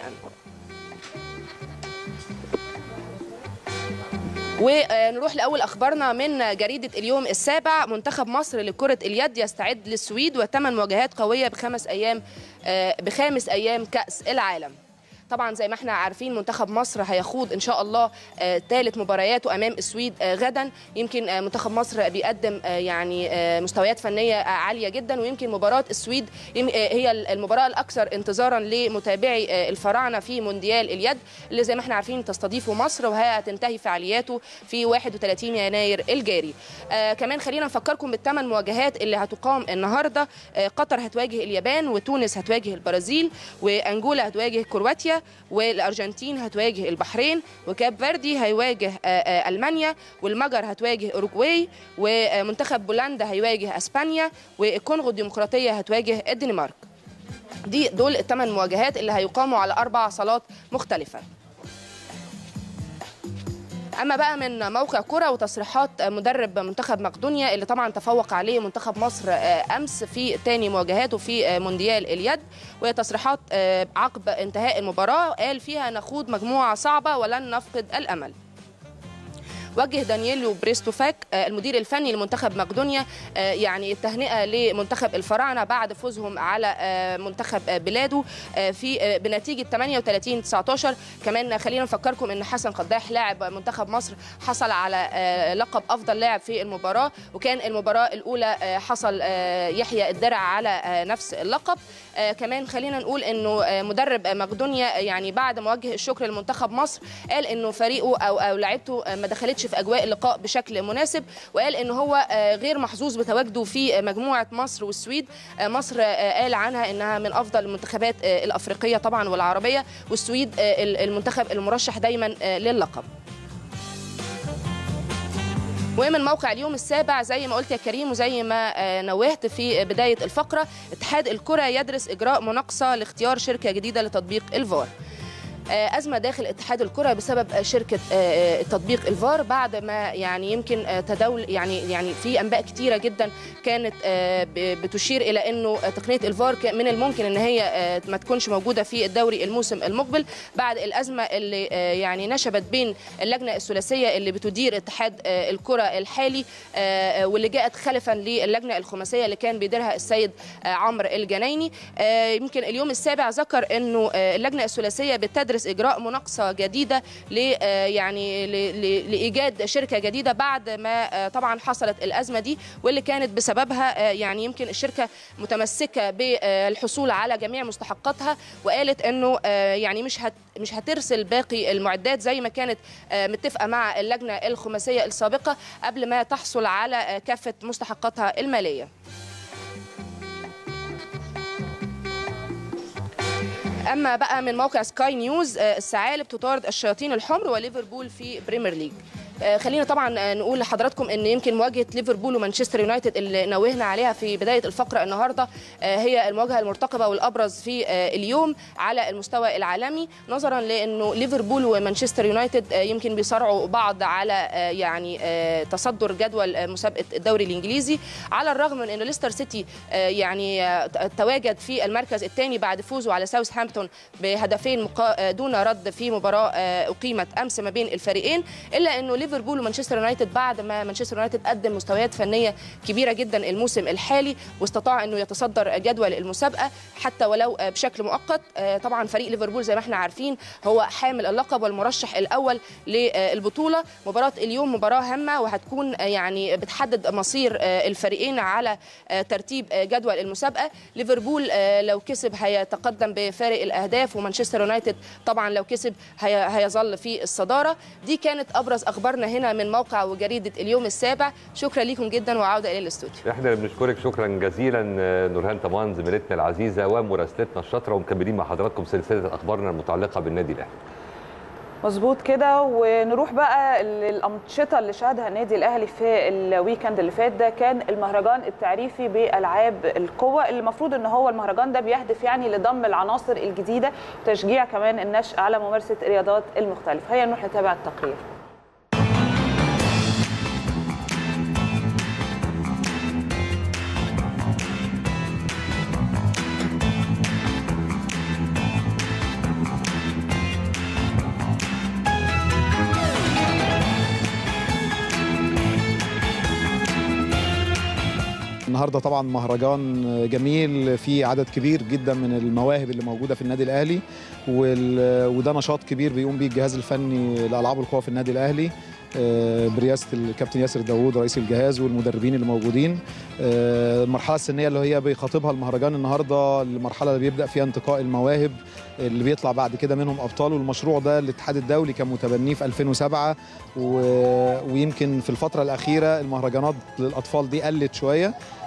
ونروح لاول اخبارنا من جريده اليوم السابع منتخب مصر لكره اليد يستعد للسويد وثمان مواجهات قويه بخمس ايام بخامس ايام كاس العالم طبعا زي ما احنا عارفين منتخب مصر هيخوض ان شاء الله ثالث مبارياته امام السويد آه غدا يمكن آه منتخب مصر بيقدم آه يعني مستويات فنيه عاليه جدا ويمكن مباراه السويد هي المباراه الاكثر انتظارا لمتابعي الفراعنه في مونديال اليد اللي زي ما احنا عارفين تستضيفه مصر وهي هتنتهي فعالياته في 31 يناير الجاري كمان خلينا نفكركم بالثمان مواجهات اللي هتقام النهارده قطر هتواجه اليابان وتونس هتواجه البرازيل وانجولا هتواجه كرواتيا والارجنتين هتواجه البحرين وكاب فيردي هيواجه المانيا والمجر هتواجه اوروجواي ومنتخب بولندا هيواجه اسبانيا والكونغو الديمقراطيه هتواجه الدنمارك دي دول الثمان مواجهات اللي هيقاموا على اربع صالات مختلفه اما بقى من موقع كره وتصريحات مدرب منتخب مقدونيا اللي طبعا تفوق عليه منتخب مصر امس في ثاني مواجهاته في مونديال اليد وهي تصريحات عقب انتهاء المباراه قال فيها نخوض مجموعه صعبه ولن نفقد الامل وجه دانييلو بريستوفاك المدير الفني لمنتخب مقدونيا يعني التهنئه لمنتخب الفراعنه بعد فوزهم على منتخب بلاده في بنتيجه 38 19 كمان خلينا نفكركم ان حسن قداح لاعب منتخب مصر حصل على لقب افضل لاعب في المباراه وكان المباراه الاولى حصل يحيى الدرع على نفس اللقب كمان خلينا نقول انه مدرب مقدونيا يعني بعد ما وجه الشكر لمنتخب مصر قال انه فريقه او او لعيبته ما دخلتش في اجواء اللقاء بشكل مناسب وقال ان هو غير محظوظ بتواجده في مجموعه مصر والسويد مصر قال عنها انها من افضل المنتخبات الافريقيه طبعا والعربيه والسويد المنتخب المرشح دايما للقب ومن موقع اليوم السابع زي ما قلت يا كريم وزي ما نوهت في بدايه الفقره اتحاد الكره يدرس اجراء مناقصه لاختيار شركه جديده لتطبيق الفار أزمة داخل اتحاد الكرة بسبب شركة تطبيق الفار بعد ما يعني يمكن تداول يعني يعني في أنباء كتيرة جدا كانت بتشير إلى أنه تقنية الفار من الممكن أن هي ما تكونش موجودة في الدوري الموسم المقبل بعد الأزمة اللي يعني نشبت بين اللجنة الثلاثية اللي بتدير اتحاد الكرة الحالي واللي جاءت خلفا للجنة الخماسية اللي كان بيديرها السيد عمرو الجنايني يمكن اليوم السابع ذكر أنه اللجنة الثلاثية بتدرس تدرس اجراء مناقصه جديده ل يعني لايجاد شركه جديده بعد ما طبعا حصلت الازمه دي واللي كانت بسببها يعني يمكن الشركه متمسكه بالحصول على جميع مستحقاتها وقالت انه يعني مش هت مش هترسل باقي المعدات زي ما كانت متفقه مع اللجنه الخماسيه السابقه قبل ما تحصل على كافه مستحقاتها الماليه اما بقى من موقع سكاي نيوز الثعالب تطارد الشياطين الحمر وليفربول في بريمير ليج خلينا طبعا نقول لحضراتكم ان يمكن مواجهه ليفربول ومانشستر يونايتد اللي نوهنا عليها في بدايه الفقره النهارده هي المواجهه المرتقبه والابرز في اليوم على المستوى العالمي نظرا لانه ليفربول ومانشستر يونايتد يمكن بيصارعوا بعض على يعني تصدر جدول مسابقه الدوري الانجليزي على الرغم من ان ليستر سيتي يعني تواجد في المركز الثاني بعد فوزه على ساوثهامبتون بهدفين دون رد في مباراه اقيمت امس ما بين الفريقين الا انه ليفربول ومانشستر يونايتد بعد ما مانشستر يونايتد قدم مستويات فنيه كبيره جدا الموسم الحالي واستطاع انه يتصدر جدول المسابقه حتى ولو بشكل مؤقت طبعا فريق ليفربول زي ما احنا عارفين هو حامل اللقب والمرشح الاول للبطوله مباراه اليوم مباراه هامه وهتكون يعني بتحدد مصير الفريقين على ترتيب جدول المسابقه ليفربول لو كسب هيتقدم بفارق الاهداف ومانشستر يونايتد طبعا لو كسب هيظل في الصداره دي كانت ابرز اخبار اخبارنا هنا من موقع وجريده اليوم السابع شكرا لكم جدا وعوده الى الاستوديو احنا اللي بنشكرك شكرا جزيلا نورهان طمان زميلتنا العزيزه ومراسلتنا الشاطره ومكملين مع حضراتكم سلسله اخبارنا المتعلقه بالنادي الاهلي مظبوط كده ونروح بقى للانشطه اللي شهدها النادي الاهلي في الويكند اللي فات ده كان المهرجان التعريفي بالعاب القوه اللي المفروض ان هو المهرجان ده بيهدف يعني لضم العناصر الجديده وتشجيع كمان النشء على ممارسه الرياضات المختلفه هيا نروح نتابع التقرير النهارده طبعا مهرجان جميل فيه عدد كبير جدا من المواهب اللي موجوده في النادي الاهلي وده نشاط كبير بيقوم بيه الجهاز الفني لالعاب القوى في النادي الاهلي برئاسه الكابتن ياسر داوود رئيس الجهاز والمدربين اللي موجودين المرحله السنيه اللي هي بيخاطبها المهرجان النهارده المرحله اللي بيبدا فيها انتقاء المواهب اللي بيطلع بعد كده منهم ابطال والمشروع ده الاتحاد الدولي كان متبنيه في 2007 و... ويمكن في الفتره الاخيره المهرجانات للاطفال دي قلت شويه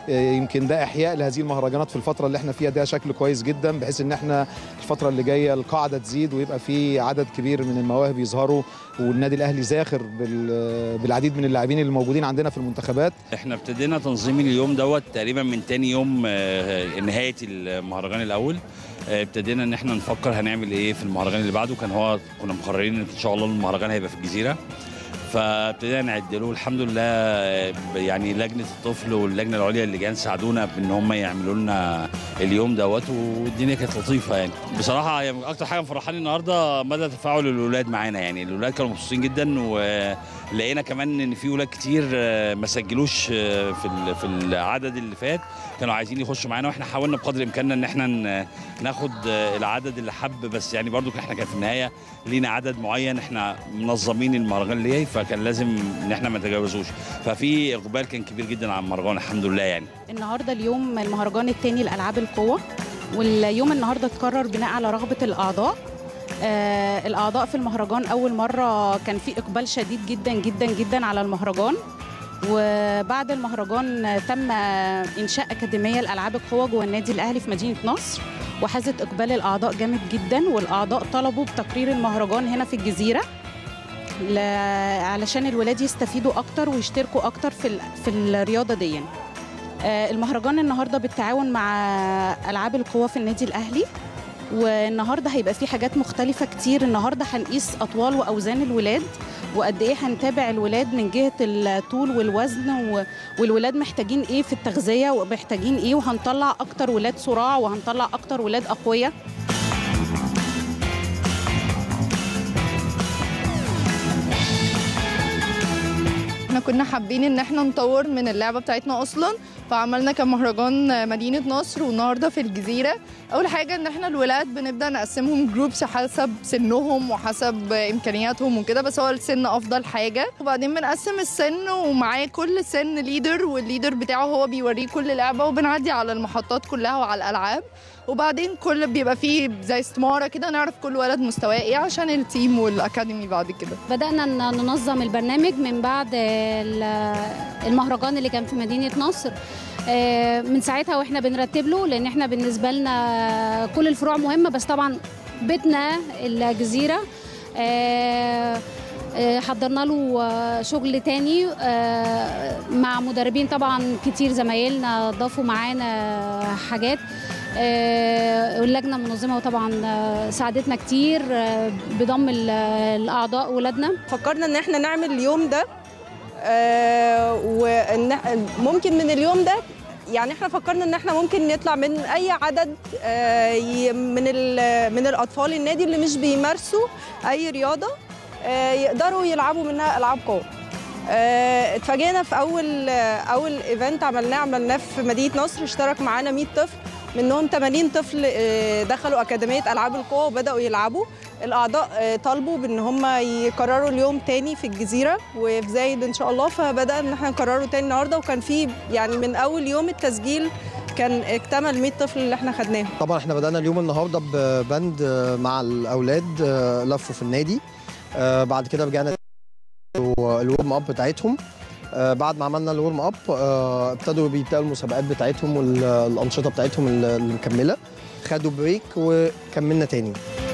آه، يمكن ده احياء لهذه المهرجانات في الفتره اللي احنا فيها ده شكل كويس جدا بحيث ان احنا الفتره اللي جايه القاعده تزيد ويبقى في عدد كبير من المواهب يظهروا والنادي الاهلي زاخر بال- بالعديد من اللاعبين اللي موجودين عندنا في المنتخبات احنا ابتدينا تنظيم اليوم دوت تقريبا من تاني يوم آه، نهايه المهرجان الاول آه، ابتدينا ان احنا نفكر هنعمل ايه في المهرجان اللي بعده كان هو كنا مقررين ان ان شاء الله المهرجان هيبقى في الجزيره فابتدينا نعد له الحمد لله آه، يعني لجنه الطفل واللجنه العليا اللي جان ساعدونا بان هم يعملوا لنا اليوم دوت والدنيا كانت لطيفه يعني بصراحه يعني اكتر حاجه مفرحاني النهارده مدى تفاعل الولاد معانا يعني الولاد كانوا مبسوطين جدا ولقينا كمان ان في ولاد كتير آه، ما سجلوش آه، في ال- في العدد اللي فات كانوا عايزين يخشوا معانا واحنا حاولنا بقدر امكاننا ان احنا ن- ناخد آه، العدد اللي حب بس يعني برضو احنا كان في النهايه لينا عدد معين احنا منظمين المهرجان ليه فكان لازم ان احنا ما نتجاوزوش ففي اقبال كان كبير جدا على المهرجان الحمد لله يعني النهارده اليوم المهرجان الثاني لالعاب القوه واليوم النهارده اتكرر بناء على رغبه الاعضاء آه الاعضاء في المهرجان اول مره كان في اقبال شديد جدا جدا جدا على المهرجان وبعد المهرجان تم انشاء اكاديميه لالعاب القوه جوه النادي الاهلي في مدينه نصر وحازت اقبال الاعضاء جامد جدا والاعضاء طلبوا بتقرير المهرجان هنا في الجزيره ل... علشان الولاد يستفيدوا اكتر ويشتركوا اكتر في ال... في الرياضه دي آه، المهرجان النهارده بالتعاون مع العاب القوى في النادي الاهلي والنهارده هيبقى في حاجات مختلفه كتير النهارده هنقيس اطوال واوزان الولاد وقد ايه هنتابع الولاد من جهه الطول والوزن و... والولاد محتاجين ايه في التغذيه ومحتاجين ايه وهنطلع اكتر ولاد صراع وهنطلع اكتر ولاد اقوياء احنا كنا حابين ان احنا نطور من اللعبه بتاعتنا اصلا فعملنا كان مهرجان مدينه نصر والنهارده في الجزيره اول حاجه ان احنا الولاد بنبدا نقسمهم جروبس حسب سنهم وحسب امكانياتهم وكده بس هو السن افضل حاجه وبعدين بنقسم السن ومعاه كل سن ليدر والليدر بتاعه هو بيوريه كل لعبه وبنعدي على المحطات كلها وعلى الالعاب وبعدين كل بيبقى فيه زي استماره كده نعرف كل ولد مستواه ايه عشان التيم والاكاديمي بعد كده بدأنا ن- ننظم البرنامج من بعد ال- المهرجان اللي كان في مدينة نصر آه، من ساعتها واحنا بنرتب له لان احنا بالنسبة لنا كل الفروع مهمة بس طبعا بيتنا الجزيرة آه، آه، حضرنا له آه، شغل تاني آه، مع مدربين طبعا كتير زمايلنا ضافوا معانا حاجات آه، واللجنه المنظمه طبعا آه، ساعدتنا كتير آه، بضم ال- الاعضاء ولادنا فكرنا ان احنا نعمل اليوم ده آه، وان ممكن من اليوم ده يعني احنا فكرنا ان احنا ممكن نطلع من اي عدد آه، ي- من ال- من الاطفال النادي اللي مش بيمارسوا اي رياضه آه، يقدروا يلعبوا منها العاب قوه آه، اتفاجئنا في اول آه، اول ايفنت عملناه عملناه في مدينه نصر اشترك معانا 100 طفل منهم 80 طفل آه، دخلوا اكاديميه العاب القوه وبداوا يلعبوا الاعضاء آه، طالبوا بان هم يكرروا اليوم تاني في الجزيره وفي زايد ان شاء الله فبدا ان احنا نكرره تاني النهارده وكان في يعني من اول يوم التسجيل كان اكتمل 100 طفل اللي احنا خدناهم طبعا احنا بدأنا اليوم النهارده ببند آه، مع الأولاد آه، لفوا في النادي آه، بعد كده رجعنا الورم اب بتاعتهم آه، بعد ما عملنا الورم اب آه، ابتدوا بيبداوا المسابقات بتاعتهم والأنشطة بتاعتهم اللي اللي مكملة خدوا بريك وكملنا تاني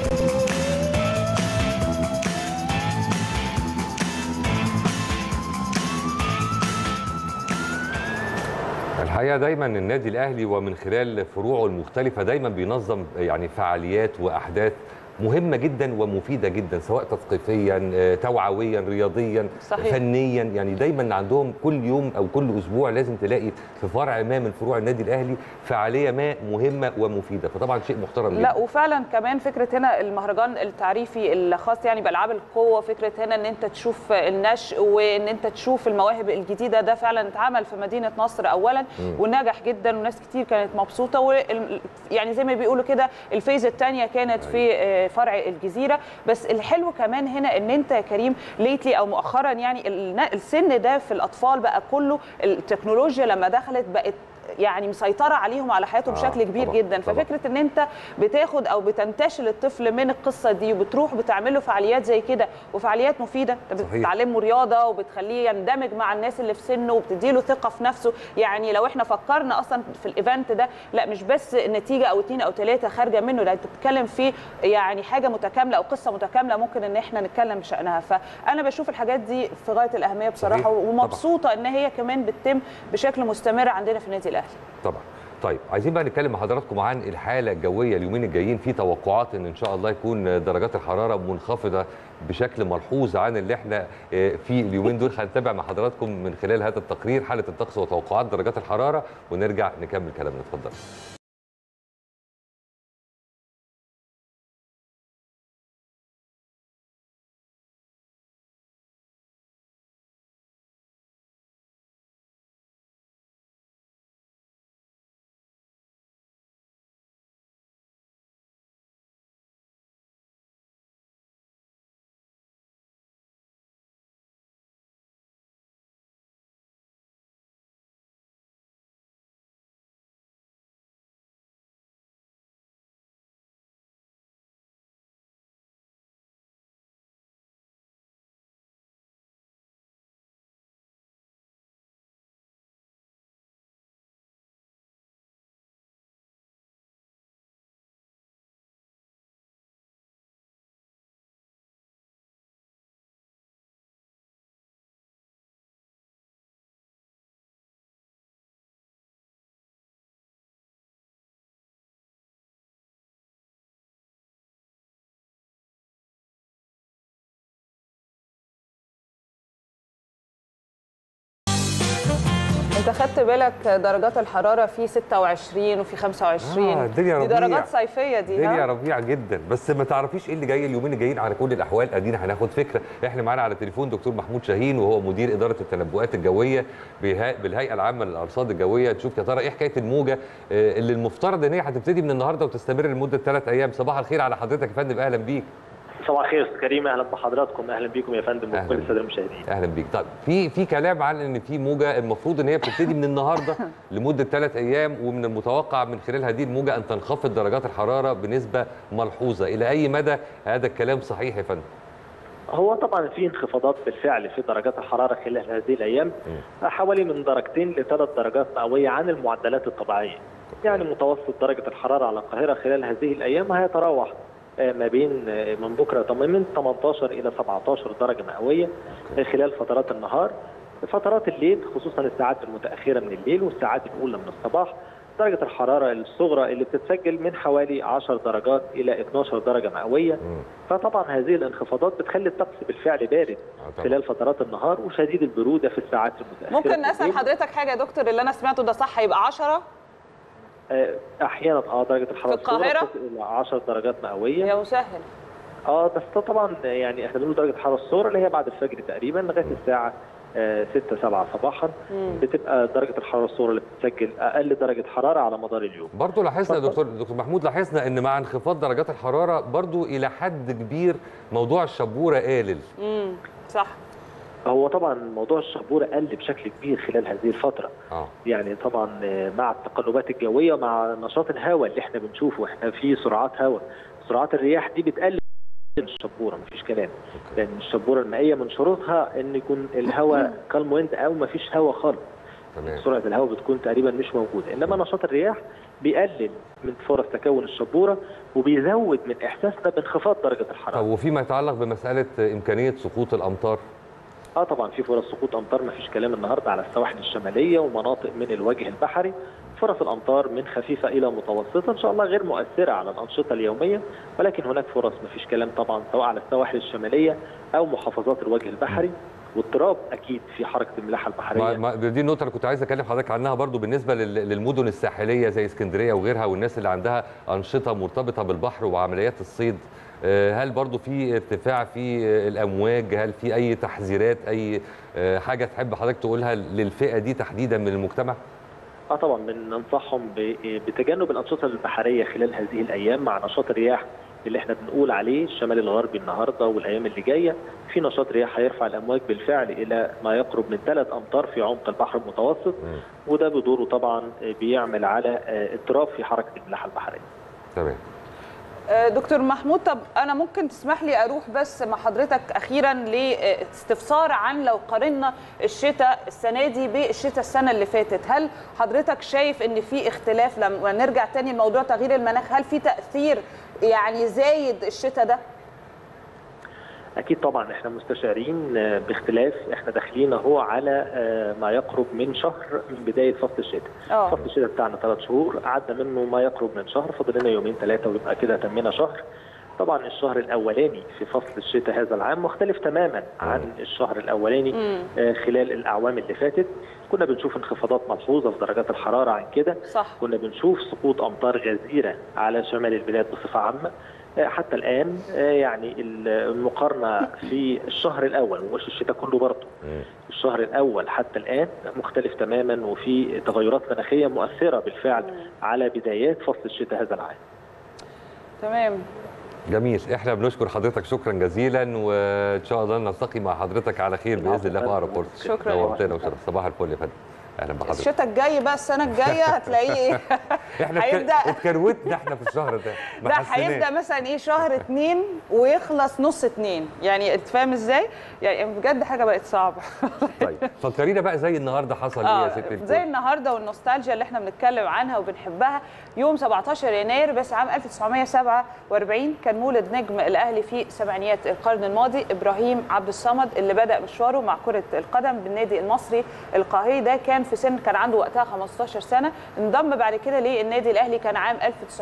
الحقيقه دايما النادي الاهلي ومن خلال فروعه المختلفه دايما بينظم يعني فعاليات واحداث مهمه جدا ومفيده جدا سواء تثقيفيا آه، توعويا رياضيا صحيح. فنيا يعني دايما عندهم كل يوم او كل اسبوع لازم تلاقي في فرع ما من فروع النادي الاهلي فعاليه ما مهمه ومفيده فطبعا شيء محترم لا جدا وفعلا كمان فكره هنا المهرجان التعريفي الخاص يعني بالعاب القوه فكره هنا ان انت تشوف النشء وان انت تشوف المواهب الجديده ده فعلا اتعمل في مدينه نصر اولا مم. ونجح جدا وناس كتير كانت مبسوطه وال- يعني زي ما بيقولوا كده الفيز الثانيه كانت في آه، في فرع الجزيره بس الحلو كمان هنا ان انت يا كريم ليتلي او مؤخرا يعني الن- السن ده في الاطفال بقى كله التكنولوجيا لما دخلت بقت يعني مسيطره عليهم على حياتهم آه، بشكل كبير طبعاً، جدا طبعاً. ففكره ان انت بتاخد او بتنتشل الطفل من القصه دي وبتروح بتعمل له فعاليات زي كده وفعاليات مفيده انت صحيح. بتعلمه رياضه وبتخليه يندمج مع الناس اللي في سنه وبتديله ثقه في نفسه يعني لو احنا فكرنا اصلا في الايفنت ده لا مش بس نتيجه او اتنين او ثلاثه خارجه منه لا انت بتتكلم في يعني حاجه متكامله او قصه متكامله ممكن ان احنا نتكلم بشانها فانا بشوف الحاجات دي في غايه الاهميه بصراحه صحيح. ومبسوطه ان هي كمان بتتم بشكل مستمر عندنا في النادي الاهلي طبعا طيب عايزين بقى نتكلم مع حضراتكم عن الحاله الجويه اليومين الجايين في توقعات ان ان شاء الله يكون درجات الحراره منخفضه بشكل ملحوظ عن اللي احنا آه، في اليومين دول هنتابع مع حضراتكم من خلال هذا التقرير حاله الطقس وتوقعات درجات الحراره ونرجع نكمل كلامنا اتفضل انت خدت بالك درجات الحراره في 26 وفي 25 آه، الدنيا دي ربيع. درجات صيفيه دي الدنيا ها؟ ربيع جدا بس ما تعرفيش ايه اللي جاي اليومين الجايين على كل الاحوال ادينا هناخد فكره احنا معانا على التليفون دكتور محمود شاهين وهو مدير اداره التنبؤات الجويه بها- بالهيئه العامه للارصاد الجويه نشوف يا ترى ايه حكايه الموجه آه، اللي المفترض ان هي هتبتدي من النهارده وتستمر لمده ثلاث ايام صباح الخير على حضرتك يا فندم اهلا بيك صباح الخير استاذ كريم اهلا بحضراتكم اهلا بيكم يا فندم أهلاً. وكل الساده المشاهدين اهلا بيك طيب في في كلام عن ان في موجه المفروض ان هي بتبتدي من النهارده لمده ثلاث ايام ومن المتوقع من خلال هذه الموجه ان تنخفض درجات الحراره بنسبه ملحوظه الى اي مدى هذا الكلام صحيح يا فندم هو طبعا في انخفاضات بالفعل في درجات الحراره خلال هذه الايام حوالي من درجتين لثلاث درجات مئويه عن المعدلات الطبيعيه يعني متوسط درجه الحراره على القاهره خلال هذه الايام هيتراوح آه، ما بين آه، من بكره طبعاً من 18 الى 17 درجه مئويه آه، خلال فترات النهار فترات الليل خصوصا الساعات المتاخره من الليل والساعات الاولى من الصباح درجه الحراره الصغرى اللي بتتسجل من حوالي 10 درجات الى 12 درجه مئويه فطبعا هذه الانخفاضات بتخلي الطقس بالفعل بارد طبعاً. خلال فترات النهار وشديد البروده في الساعات المتاخره ممكن من اسال الليل. حضرتك حاجه يا دكتور اللي انا سمعته ده صح يبقى 10 آه، احيانا اه درجه الحراره في القاهرة؟ الصغرى بتصل الى 10 درجات مئويه يا مسهل اه بس ده طبعا يعني احنا بنقول درجه الحراره الصغرى اللي هي بعد الفجر تقريبا لغايه الساعه 6 7 صباحا مم. بتبقى درجه الحراره الصغرى اللي بتسجل اقل درجه حراره على مدار اليوم برضه لاحظنا يا دكتور دكتور محمود لاحظنا ان مع انخفاض درجات الحراره برضه الى حد كبير موضوع الشبوره قالل امم صح هو طبعا موضوع الشبوره قل بشكل كبير خلال هذه الفتره اه يعني طبعا آه، مع التقلبات الجويه ومع نشاط الهواء اللي احنا بنشوفه احنا في سرعات هواء سرعات الرياح دي بتقلل الشبوره مفيش كلام لان الشبوره المائيه من شروطها ان يكون الهواء كالم ويند او مفيش هواء خالص تمام سرعه الهواء بتكون تقريبا مش موجوده انما نشاط الرياح بيقلل من فرص تكون الشبوره وبيزود من احساسنا بانخفاض درجه الحراره طب وفيما يتعلق بمساله امكانيه سقوط الامطار اه طبعا في فرص سقوط امطار ما فيش كلام النهارده على السواحل الشماليه ومناطق من الوجه البحري فرص الامطار من خفيفه الى متوسطه ان شاء الله غير مؤثره على الانشطه اليوميه ولكن هناك فرص ما فيش كلام طبعا سواء على السواحل الشماليه او محافظات الوجه البحري واضطراب اكيد في حركه الملاحه البحريه ما ما دي النقطه اللي كنت عايز اكلم حضرتك عنها برضو بالنسبه لل- للمدن الساحليه زي اسكندريه وغيرها والناس اللي عندها انشطه مرتبطه بالبحر وعمليات الصيد آه، هل برضو في ارتفاع في آه، الامواج هل في اي تحذيرات اي آه، حاجه تحب حضرتك تقولها للفئه دي تحديدا من المجتمع اه طبعا بننصحهم ب- بتجنب الانشطه البحريه خلال هذه الايام مع نشاط الرياح اللي احنا بنقول عليه الشمال الغربي النهارده والايام اللي جايه في نشاط رياح هيرفع الامواج بالفعل الى ما يقرب من ثلاث امتار في عمق البحر المتوسط وده بدوره طبعا بيعمل على اضطراب في حركه الملاحه البحريه. تمام آه، دكتور محمود طب انا ممكن تسمح لي اروح بس مع حضرتك اخيرا لاستفسار عن لو قارنا الشتاء السنه دي بالشتاء السنه اللي فاتت هل حضرتك شايف ان في اختلاف لما نرجع تاني لموضوع تغيير المناخ هل في تاثير يعني زايد الشتاء ده اكيد طبعا احنا مستشعرين باختلاف احنا داخلين اهو على ما يقرب من شهر من بدايه فصل الشتاء أوه. فصل الشتاء بتاعنا ثلاث شهور عدى منه ما يقرب من شهر فاضل لنا يومين ثلاثه ويبقى كده تمينا شهر طبعا الشهر الاولاني في فصل الشتاء هذا العام مختلف تماما عن الشهر الاولاني خلال الاعوام اللي فاتت كنا بنشوف انخفاضات ملحوظه في درجات الحراره عن كده صح. كنا بنشوف سقوط امطار غزيره على شمال البلاد بصفه عامه حتى الان يعني المقارنه في الشهر الاول مش الشتاء كله برضه الشهر الاول حتى الان مختلف تماما وفي تغيرات مناخيه مؤثره بالفعل على بدايات فصل الشتاء هذا العام تمام جميل احنا بنشكر حضرتك شكرا جزيلا وان شاء الله نلتقي مع حضرتك على خير باذن الله في اقرب فرصه شكرا نورتنا وشرف صباح الفل يا فندم اهلا بحضرتك الشتاء الجاي بقى السنه الجايه هتلاقيه ايه احنا هيبدا اتكروتنا احنا في الشهر ده ما ده حسيناش. هيبدا مثلا ايه شهر اتنين ويخلص نص اتنين يعني انت فاهم ازاي؟ يعني بجد حاجه بقت صعبه طيب فكرينا بقى زي النهارده حصل ايه يا ست الكل؟ زي النهارده والنوستالجيا اللي احنا بنتكلم عنها وبنحبها يوم 17 يناير بس عام 1947 كان مولد نجم الاهلي في سبعينيات القرن الماضي ابراهيم عبد الصمد اللي بدا مشواره مع كره القدم بالنادي المصري القاهري ده كان في سن كان عنده وقتها 15 سنه انضم بعد كده للنادي الاهلي كان عام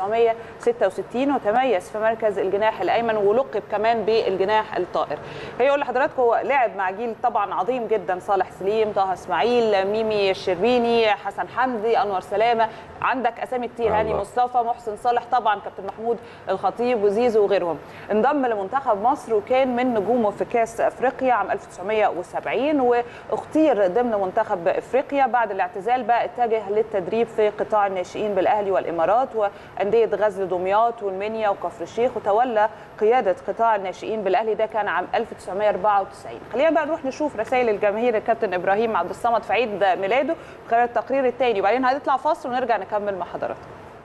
1966 وتميز في مركز الجناح الايمن ولقب كمان بالجناح الطائر هيقول لحضراتكم هو لعب مع جيل طبعا عظيم جدا صالح سليم طه اسماعيل ميمي الشربيني حسن حمدي انور سلامه عندك اسامي كتير هاني مصطفى محسن صالح طبعا كابتن محمود الخطيب وزيزو وغيرهم انضم لمنتخب مصر وكان من نجومه في كاس افريقيا عام 1970 واختير ضمن منتخب افريقيا بعد الاعتزال بقى اتجه للتدريب في قطاع الناشئين بالاهلي والامارات وانديه غزل دمياط والمنيا وكفر الشيخ وتولى قياده قطاع الناشئين بالاهلي ده كان عام 1994 خلينا بقى نروح نشوف رسائل الجماهير الكابتن ابراهيم عبد الصمد في عيد ميلاده خلال التقرير الثاني وبعدين هنطلع فاصل ونرجع نكمل مع حضراتكم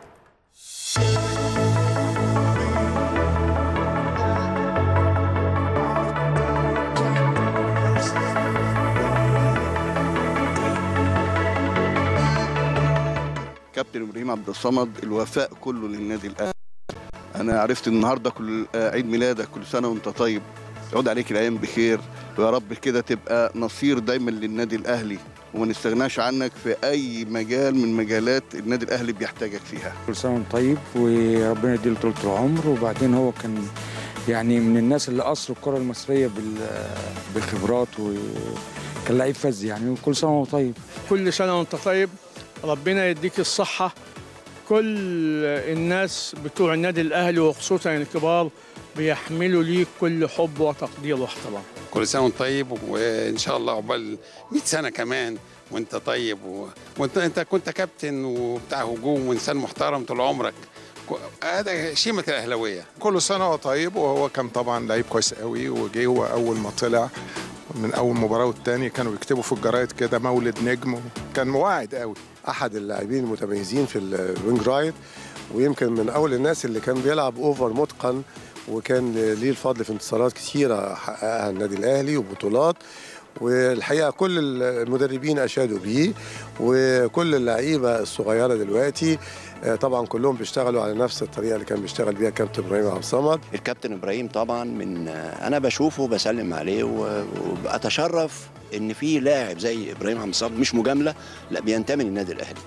كابتن ابراهيم عبد الصمد الوفاء كله للنادي الاهلي انا عرفت النهارده كل عيد ميلادك كل سنه وانت طيب يعود عليك الايام بخير ويا رب كده تبقى نصير دايما للنادي الاهلي وما نستغناش عنك في اي مجال من مجالات النادي الاهلي بيحتاجك فيها كل سنه وانت طيب وربنا يديله طول العمر وبعدين هو كان يعني من الناس اللي اثروا الكره المصريه بالخبرات وكان لعيب فذ يعني وكل سنه وهو طيب كل سنه وانت طيب ربنا يديك الصحه كل الناس بتوع النادي الاهلي وخصوصا الكبار بيحملوا ليك كل حب وتقدير واحترام كل سنه وانت طيب وان شاء الله عقبال 100 سنه كمان وانت طيب و... وانت انت كنت كابتن وبتاع هجوم وانسان محترم طول عمرك هذا شيمه الاهلاويه كل سنه وهو طيب وهو كان طبعا لعيب كويس قوي وجه هو اول ما طلع من اول مباراه والتاني كانوا بيكتبوا في الجرايد كده مولد نجم كان مواعد قوي احد اللاعبين المتميزين في الوينج رايت ويمكن من اول الناس اللي كان بيلعب اوفر متقن وكان ليه الفضل في انتصارات كثيره حققها النادي الاهلي وبطولات والحقيقه كل المدربين اشادوا بيه وكل اللعيبه الصغيره دلوقتي طبعا كلهم بيشتغلوا على نفس الطريقه اللي كان بيشتغل بيها كابتن ابراهيم عبد الصمد الكابتن ابراهيم طبعا من انا بشوفه بسلم عليه واتشرف ان في لاعب زي ابراهيم عبد الصمد مش مجامله لا بينتمي للنادي الاهلي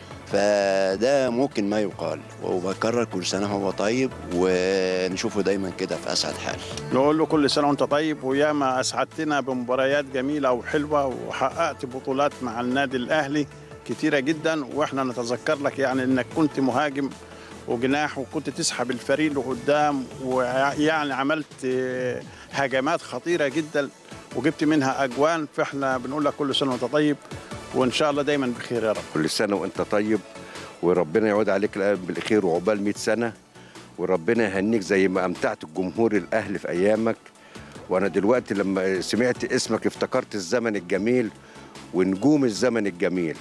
فده ممكن ما يقال وبكرر كل سنه هو طيب ونشوفه دايما كده في اسعد حال نقول له كل سنه وانت طيب وياما اسعدتنا بمباريات جميله وحلوه وحققت بطولات مع النادي الاهلي كتيره جدا واحنا نتذكر لك يعني انك كنت مهاجم وجناح وكنت تسحب الفريق لقدام ويعني عملت هجمات خطيره جدا وجبت منها اجوان فاحنا بنقول لك كل سنه وانت طيب وان شاء الله دايما بخير يا رب كل سنه وانت طيب وربنا يعود عليك الايام بالخير وعقبال 100 سنه وربنا يهنيك زي ما امتعت الجمهور الاهلي في ايامك وانا دلوقتي لما سمعت اسمك افتكرت الزمن الجميل ونجوم الزمن الجميل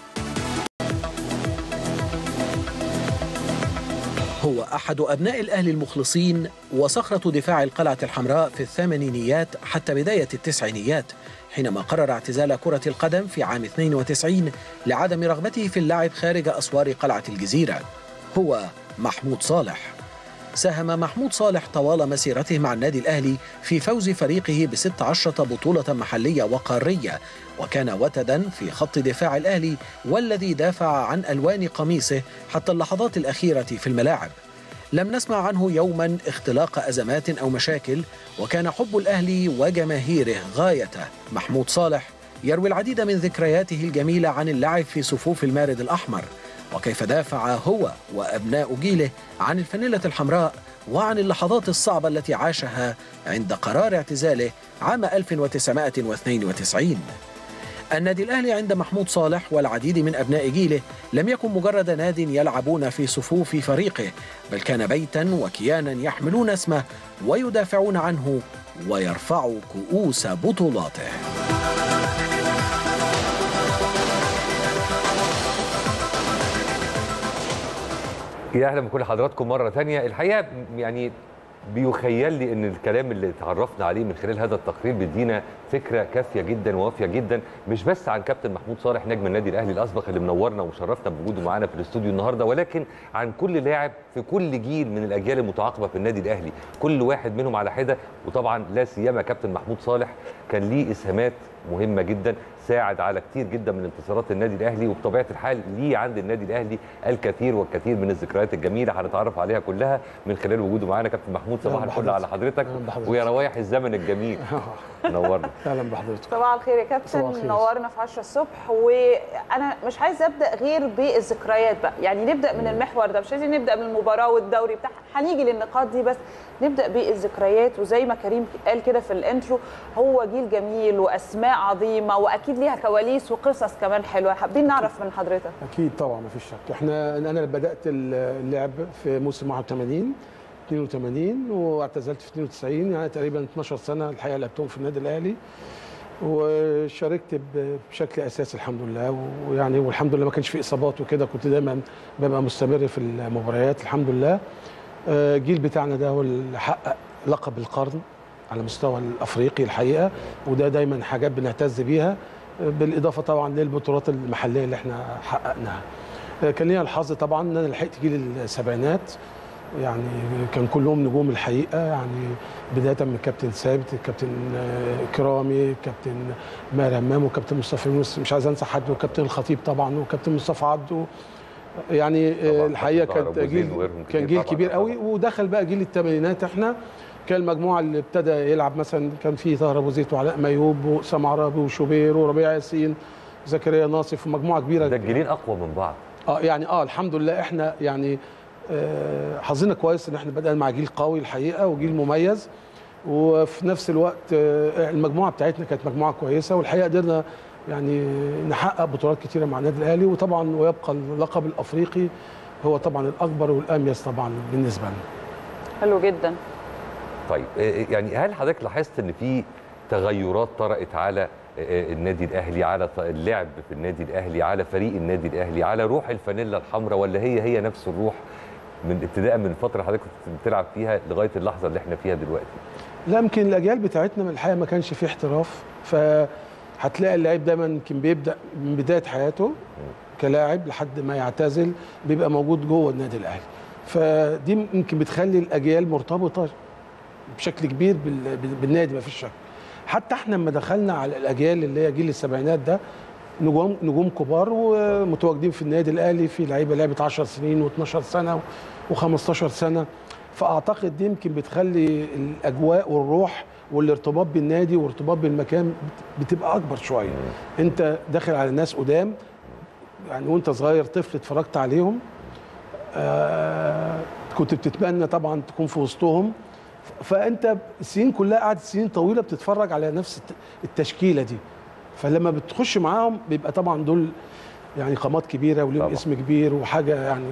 هو أحد أبناء الأهلي المخلصين وصخرة دفاع القلعة الحمراء في الثمانينيات حتى بداية التسعينيات حينما قرر اعتزال كرة القدم في عام 92 لعدم رغبته في اللعب خارج أسوار قلعة الجزيرة هو محمود صالح ساهم محمود صالح طوال مسيرته مع النادي الأهلي في فوز فريقه بست عشرة بطولة محلية وقارية وكان وتدا في خط دفاع الأهلي والذي دافع عن ألوان قميصه حتى اللحظات الأخيرة في الملاعب لم نسمع عنه يوما اختلاق أزمات أو مشاكل وكان حب الأهلي وجماهيره غايته محمود صالح يروي العديد من ذكرياته الجميلة عن اللعب في صفوف المارد الأحمر وكيف دافع هو وأبناء جيله عن الفانيلة الحمراء وعن اللحظات الصعبة التي عاشها عند قرار اعتزاله عام 1992 النادي الأهلي عند محمود صالح والعديد من أبناء جيله لم يكن مجرد ناد يلعبون في صفوف فريقه بل كان بيتا وكيانا يحملون اسمه ويدافعون عنه ويرفعوا كؤوس بطولاته يا اهلا بكل حضراتكم مره ثانيه الحقيقه يعني بيخيل لي ان الكلام اللي اتعرفنا عليه من خلال هذا التقرير بيدينا فكره كافيه جدا ووافيه جدا مش بس عن كابتن محمود صالح نجم النادي الاهلي الاسبق اللي منورنا ومشرفنا بوجوده معانا في الاستوديو النهارده ولكن عن كل لاعب في كل جيل من الاجيال المتعاقبه في النادي الاهلي كل واحد منهم على حده وطبعا لا سيما كابتن محمود صالح كان ليه اسهامات مهمه جدا ساعد على كتير جدا من انتصارات النادي الاهلي وبطبيعه الحال ليه عند النادي الاهلي الكثير والكثير من الذكريات الجميله هنتعرف عليها كلها من خلال وجوده معانا كابتن محمود صباح الفل على حضرتك ويا روايح الزمن الجميل نورنا اهلا بحضرتك صباح الخير يا صباح كابتن الخير. نورنا في 10 الصبح وانا مش عايزه ابدا غير بالذكريات بقى يعني نبدا من المحور ده مش عايزين نبدا من المباراه والدوري بتاع هنيجي للنقاط دي بس نبدا بالذكريات وزي ما كريم قال كده في الانترو هو جيل جميل واسماء عظيمه واكيد ليها كواليس وقصص كمان حلوه حابين نعرف من حضرتك اكيد طبعا ما فيش شك احنا انا بدات اللعب في موسم 81 82 واعتزلت في 92 يعني تقريبا 12 سنه الحقيقه لعبتهم في النادي الاهلي وشاركت ب- بشكل اساسي الحمد لله ويعني والحمد لله ما كانش في اصابات وكده كنت دايما ببقى مستمر في المباريات الحمد لله آه، الجيل بتاعنا ده هو اللي حقق لقب القرن على مستوى الافريقي الحقيقه وده دايما حاجات بنعتز بيها آه، بالاضافه طبعا للبطولات المحليه اللي احنا حققناها آه، كان ليا الحظ طبعا ان انا لحقت جيل السبعينات يعني كان كلهم نجوم الحقيقه يعني بدايه من كابتن ثابت الكابتن آه، كرامي الكابتن ماهر همام وكابتن مصطفى يونس مش عايز انسى حد وكابتن الخطيب طبعا وكابتن مصطفى عبده يعني آه، الحقيقه طبعاً كانت أبو زيد جيل وغيرهم كان كتير جيل طبعاً، كبير قوي ودخل بقى جيل الثمانينات احنا كان المجموعه اللي ابتدى يلعب مثلا كان في طاهر ابو زيد وعلاء ميوب واسامه عرابي وشوبير وربيع ياسين زكريا ناصف ومجموعه كبيره ده الجيلين اقوى من بعض اه يعني اه الحمد لله احنا يعني آه، حظنا كويس ان احنا بدأنا مع جيل قوي الحقيقه وجيل مميز وفي نفس الوقت آه، المجموعه بتاعتنا كانت مجموعه كويسه والحقيقه قدرنا يعني نحقق بطولات كتيره مع النادي الاهلي وطبعا ويبقى اللقب الافريقي هو طبعا الاكبر والاميز طبعا بالنسبه لنا حلو جدا طيب آه، يعني هل حضرتك لاحظت ان في تغيرات طرأت على آه، النادي الاهلي على ط- اللعب في النادي الاهلي على فريق النادي الاهلي على روح الفانيلا الحمراء ولا هي هي نفس الروح من ابتداء من الفتره اللي حضرتك كنت بتلعب فيها لغايه اللحظه اللي احنا فيها دلوقتي لا يمكن الاجيال بتاعتنا من الحقيقه ما كانش فيه احتراف فهتلاقي اللعيب دايما يمكن بيبدا من بدايه حياته كلاعب لحد ما يعتزل بيبقى موجود جوه النادي الاهلي فدي يمكن بتخلي الاجيال مرتبطه بشكل كبير بال- بال- بالنادي ما فيش شك حتى احنا لما دخلنا على الاجيال اللي هي جيل السبعينات ده نجوم نجوم كبار ومتواجدين في النادي الاهلي في لعيبه لعبت 10 سنين و12 سنه و15 سنه فاعتقد دي يمكن بتخلي الاجواء والروح والارتباط بالنادي والارتباط بالمكان بت- بتبقى اكبر شويه انت داخل على ناس قدام يعني وانت صغير طفل اتفرجت عليهم آه كنت بتتمنى طبعا تكون في وسطهم فانت السنين كلها قعدت سنين طويله بتتفرج على نفس الت- التشكيله دي فلما بتخش معاهم بيبقى طبعا دول يعني قامات كبيره وليهم اسم كبير وحاجه يعني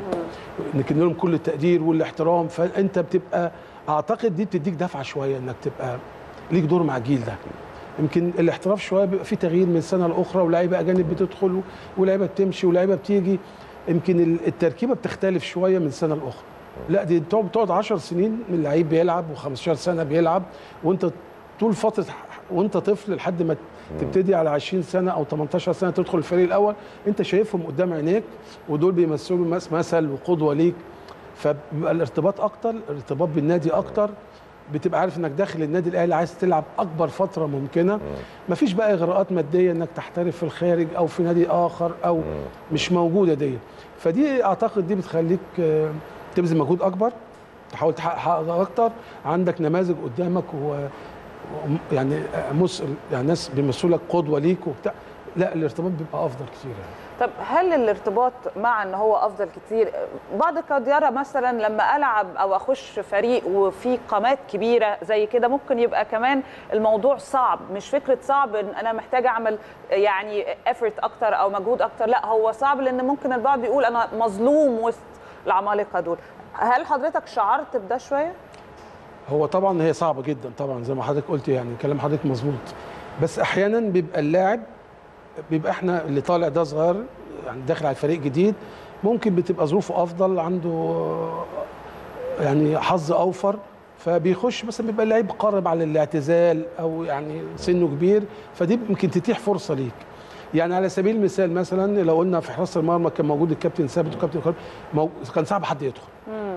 نكن لهم كل التقدير والاحترام فانت بتبقى اعتقد دي بتديك دفعه شويه انك تبقى ليك دور مع الجيل ده يمكن الاحتراف شويه بيبقى فيه تغيير من سنه لاخرى ولاعيبه اجانب بتدخل ولاعيبه بتمشي ولاعيبه بتيجي يمكن ال- التركيبه بتختلف شويه من سنه لاخرى لا دي بتقعد بتقعد 10 سنين من لعيب بيلعب و15 سنه بيلعب وانت طول فتره وانت طفل لحد ما تبتدي على 20 سنه او 18 سنه تدخل الفريق الاول انت شايفهم قدام عينيك ودول بيمثلوا مس- مثل وقدوه ليك فبيبقى الارتباط اكتر الارتباط بالنادي اكتر بتبقى عارف انك داخل النادي الاهلي عايز تلعب اكبر فتره ممكنه مفيش بقى اغراءات ماديه انك تحترف في الخارج او في نادي اخر او مش موجوده دي فدي اعتقد دي بتخليك آه، تبذل مجهود اكبر تحاول تحقق حقق اكتر عندك نماذج قدامك و و- يعني آه، مس يعني ناس بيمثلوا لك قدوه ليك وبتاع لا الارتباط بيبقى افضل كتير يعني طب هل الارتباط مع ان هو افضل كتير بعض قد يرى مثلا لما العب او اخش فريق وفي قامات كبيره زي كده ممكن يبقى كمان الموضوع صعب مش فكره صعب ان انا محتاج اعمل يعني افورت اكتر او مجهود اكتر لا هو صعب لان ممكن البعض يقول انا مظلوم وسط العمالقه دول هل حضرتك شعرت بده شويه هو طبعا هي صعبه جدا طبعا زي ما حضرتك قلت يعني كلام حضرتك مظبوط بس احيانا بيبقى اللاعب بيبقى احنا اللي طالع ده صغير يعني داخل على فريق جديد ممكن بتبقى ظروفه افضل عنده آه، يعني حظ اوفر فبيخش مثلا بيبقى اللعيب قارب على الاعتزال او يعني سنه كبير فدي يمكن تتيح فرصه ليك يعني على سبيل المثال مثلا لو قلنا في حراسه المرمى كان موجود الكابتن ثابت والكابتن خالد مو- كان صعب حد يدخل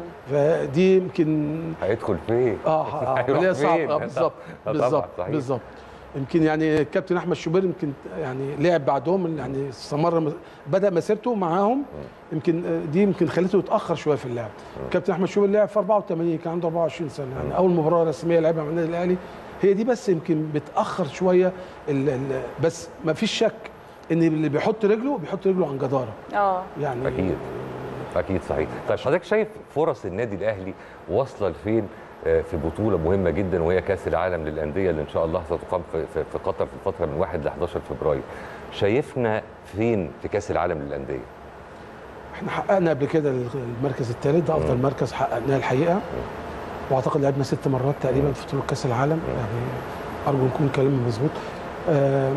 فدي يمكن هيدخل فين؟ اه اه هيروح عمليه فين؟ صعبه اه بالظبط آه، طبعاً، بالظبط صحيح. بالظبط يمكن يعني الكابتن احمد شوبير يمكن يعني لعب بعدهم يعني استمر بدا مسيرته معاهم يمكن آه، دي يمكن خلته يتاخر شويه في اللعب الكابتن احمد شوبير لعب في 84 كان عنده 24 سنه يعني اول مباراه رسميه لعبها مع النادي الاهلي هي دي بس يمكن بتاخر شويه ال ال بس ما فيش شك ان اللي بيحط رجله بيحط رجله عن جداره اه يعني اكيد اكيد صحيح طيب حضرتك شايف فرص النادي الاهلي واصله لفين آه، في بطوله مهمه جدا وهي كاس العالم للانديه اللي ان شاء الله ستقام في, في, في قطر في الفتره من 1 ل 11 فبراير شايفنا فين في كاس العالم للانديه احنا حققنا قبل كده المركز الثالث ده افضل مركز حققناه الحقيقه واعتقد لعبنا ست مرات تقريبا في بطوله كاس العالم يعني ارجو نكون كلامي مظبوط آه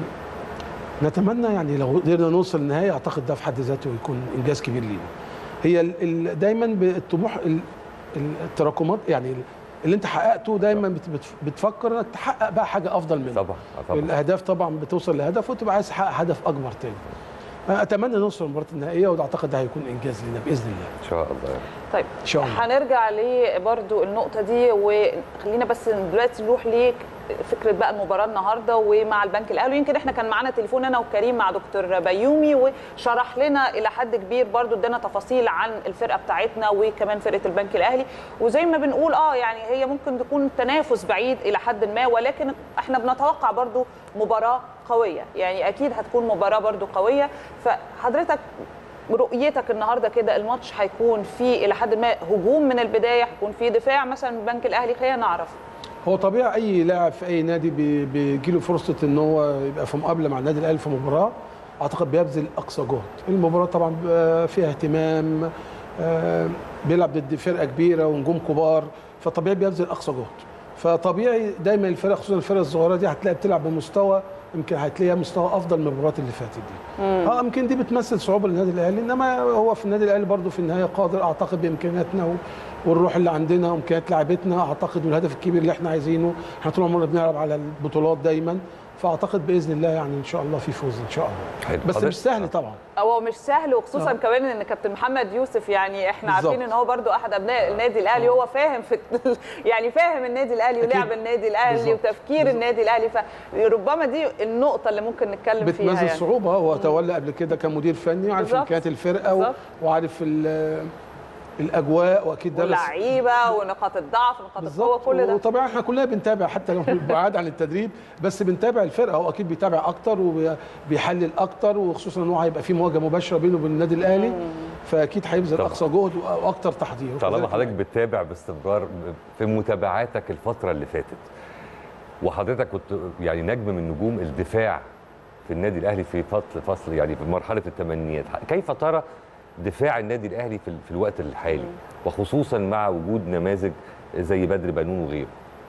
نتمنى يعني لو قدرنا نوصل للنهايه اعتقد ده في حد ذاته يكون انجاز كبير لينا هي ال- ال- دايما بالطموح ال- ال- التراكمات يعني اللي انت حققته دايما بت- بت- بتفكر انك تحقق بقى حاجه افضل منه طبعا طبعا الاهداف طبعا بتوصل لهدف وتبقى عايز تحقق هدف اكبر تاني اتمنى نوصل للمباراه النهائيه وده اعتقد ده هيكون انجاز لنا باذن الله ان شاء الله طيب ان شاء الله هنرجع لبرضو النقطة دي وخلينا بس دلوقتي نروح ليه فكرة بقى المباراة النهاردة ومع البنك الأهلي يمكن احنا كان معانا تليفون أنا وكريم مع دكتور بيومي وشرح لنا إلى حد كبير برضو ادانا تفاصيل عن الفرقة بتاعتنا وكمان فرقة البنك الأهلي وزي ما بنقول اه يعني هي ممكن تكون تنافس بعيد إلى حد ما ولكن احنا بنتوقع برضو مباراة قوية يعني أكيد هتكون مباراة برضو قوية فحضرتك رؤيتك النهارده كده الماتش هيكون فيه الى حد ما هجوم من البدايه هيكون فيه دفاع مثلا من البنك الاهلي خلينا نعرف هو طبيعي اي لاعب في اي نادي بي- بيجي له فرصه ان هو يبقى في مقابله مع النادي الاهلي في مباراه اعتقد بيبذل اقصى جهد المباراه طبعا بيبقى فيها اهتمام آه، بيلعب ضد فرقه كبيره ونجوم كبار فطبيعي بيبذل اقصى جهد فطبيعي دايما الفرق خصوصا الفرق الصغيره دي هتلاقي بتلعب بمستوى يمكن هتلاقيها مستوى افضل من المباريات اللي فاتت دي مم. اه يمكن دي بتمثل صعوبه للنادي الاهلي انما هو في النادي الاهلي برضه في النهايه قادر اعتقد بامكانياتنا و- والروح اللي عندنا وامكانيات لاعبتنا اعتقد والهدف الكبير اللي احنا عايزينه احنا طول عمرنا بنلعب على البطولات دايما فاعتقد باذن الله يعني ان شاء الله في فوز ان شاء الله حلو. بس حضرتك- مش سهل طبعا هو مش سهل وخصوصا آه. كمان ان كابتن محمد يوسف يعني احنا بالظبط. عارفين ان هو برضو احد ابناء النادي الاهلي هو فاهم في يعني فاهم النادي الاهلي ولعب النادي الاهلي بالظبط. وتفكير النادي الاهلي فربما دي النقطه اللي ممكن نتكلم فيها بتمثل يعني. صعوبه هو تولى قبل كده كمدير فني وعارف بالظبط. امكانيات الفرقه و- بالظبط. وعارف ال- الاجواء واكيد درس واللعيبه ونقاط الضعف ونقاط القوه كل ده وطبعا احنا كلنا بنتابع حتى لو بعاد عن التدريب بس بنتابع الفرقه هو اكيد بيتابع اكتر وبيحلل اكتر وخصوصا ان هو هيبقى في مواجهه مباشره بينه وبين النادي الاهلي فاكيد هيبذل طبعا. اقصى جهد واكتر تحضير طالما وكذلك حضرتك بتتابع باستمرار في متابعاتك الفتره اللي فاتت وحضرتك كنت يعني نجم من نجوم الدفاع في النادي الاهلي في فصل فصل يعني في مرحله الثمانينات كيف ترى دفاع النادي الاهلي في, في الوقت الحالي وخصوصا مع وجود نماذج زي بدر بنون وغيره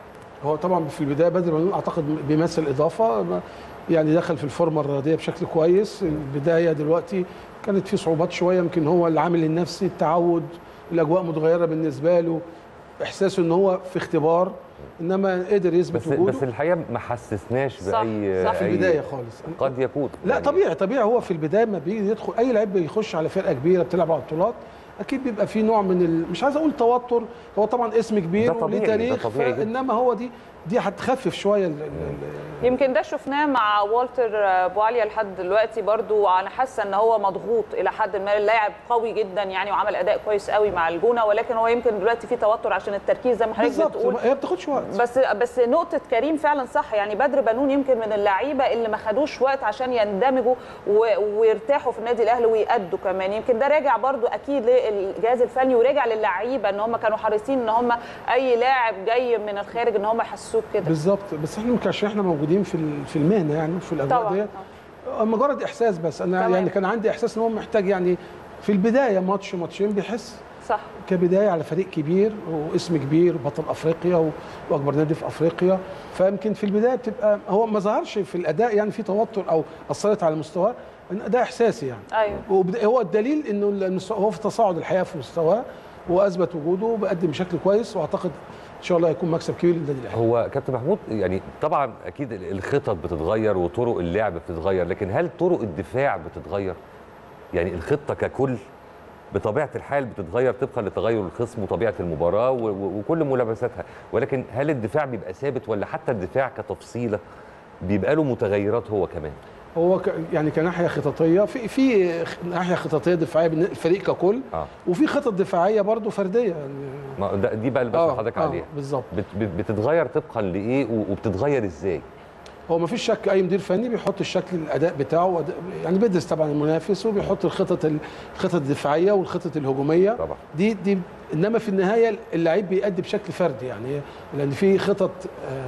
هو طبعا في البدايه بدر بنون اعتقد بيمثل اضافه يعني دخل في الفورمه الرياضيه بشكل كويس البدايه دلوقتي كانت في صعوبات شويه يمكن هو العامل النفسي التعود الاجواء متغيره بالنسبه له احساسه ان هو في اختبار انما قدر يثبت بس وجوده بس الحقيقه ما حسسناش صح باي صح في أي- البدايه خالص قد يكون لا طبيعي طبيعي هو في البدايه ما بيجي يدخل اي لعيب بيخش على فرقه كبيره بتلعب على بطولات اكيد بيبقى في نوع من ال... مش عايز اقول توتر هو طبعا اسم كبير ده وليه طبيعي، ده تاريخ طبيعي جدا. انما هو دي دي هتخفف شويه ال... ال... ال... يمكن ده شفناه مع والتر بواليا لحد دلوقتي برضو انا حاسه ان هو مضغوط الى حد ما اللاعب قوي جدا يعني وعمل اداء كويس قوي مع الجونه ولكن هو يمكن دلوقتي في توتر عشان التركيز زي ما حضرتك بالظبط بتقول هي بتاخدش وقت بس بس نقطه كريم فعلا صح يعني بدر بنون يمكن من اللعيبه اللي ما خدوش وقت عشان يندمجوا و- ويرتاحوا في النادي الاهلي ويأدوا كمان يمكن ده راجع برضو اكيد للجهاز الفني وراجع للعيبه ان هم كانوا حريصين ان هم اي لاعب جاي من الخارج ان هم يحسوه كده بالظبط بس احنا يمكن عشان احنا موجودين في ال- في المهنه يعني في الاجواء طبعاً. ديت مجرد احساس بس انا تمام. يعني كان عندي احساس ان هو محتاج يعني في البدايه ماتش ماتشين بيحس صح كبدايه على فريق كبير واسم كبير بطل افريقيا و- واكبر نادي في افريقيا فيمكن في البدايه بتبقى هو ما ظهرش في الاداء يعني في توتر او اثرت على مستواه إن ده احساسي يعني ايوه وبد- هو الدليل انه المستوى هو في تصاعد الحقيقه في مستواه واثبت وجوده وبقدم بشكل كويس واعتقد ان شاء الله هيكون مكسب كبير للنادي الاهلي هو كابتن محمود يعني طبعا اكيد الخطط بتتغير وطرق اللعب بتتغير لكن هل طرق الدفاع بتتغير يعني الخطه ككل بطبيعه الحال بتتغير طبقا لتغير الخصم وطبيعه المباراه و- و- وكل ملابساتها ولكن هل الدفاع بيبقى ثابت ولا حتى الدفاع كتفصيله بيبقى له متغيرات هو كمان هو ك... يعني كناحيه خططيه في في ناحيه خططيه دفاعيه بالن- الفريق ككل اه وفي خطط دفاعيه برضو فرديه يعني ما ده دي بقى اللي آه، بسال حضرتك آه، عليها بالظبط بت بت بتتغير طبقا لايه و- وبتتغير ازاي هو ما فيش شك اي مدير فني بيحط الشكل الاداء بتاعه وأداء- يعني بيدرس طبعا المنافس وبيحط الخطط ال- الخطط الدفاعيه والخطط الهجوميه طبعا دي دي انما في النهايه اللعيب بيأدي بشكل فردي يعني لان في خطط آه،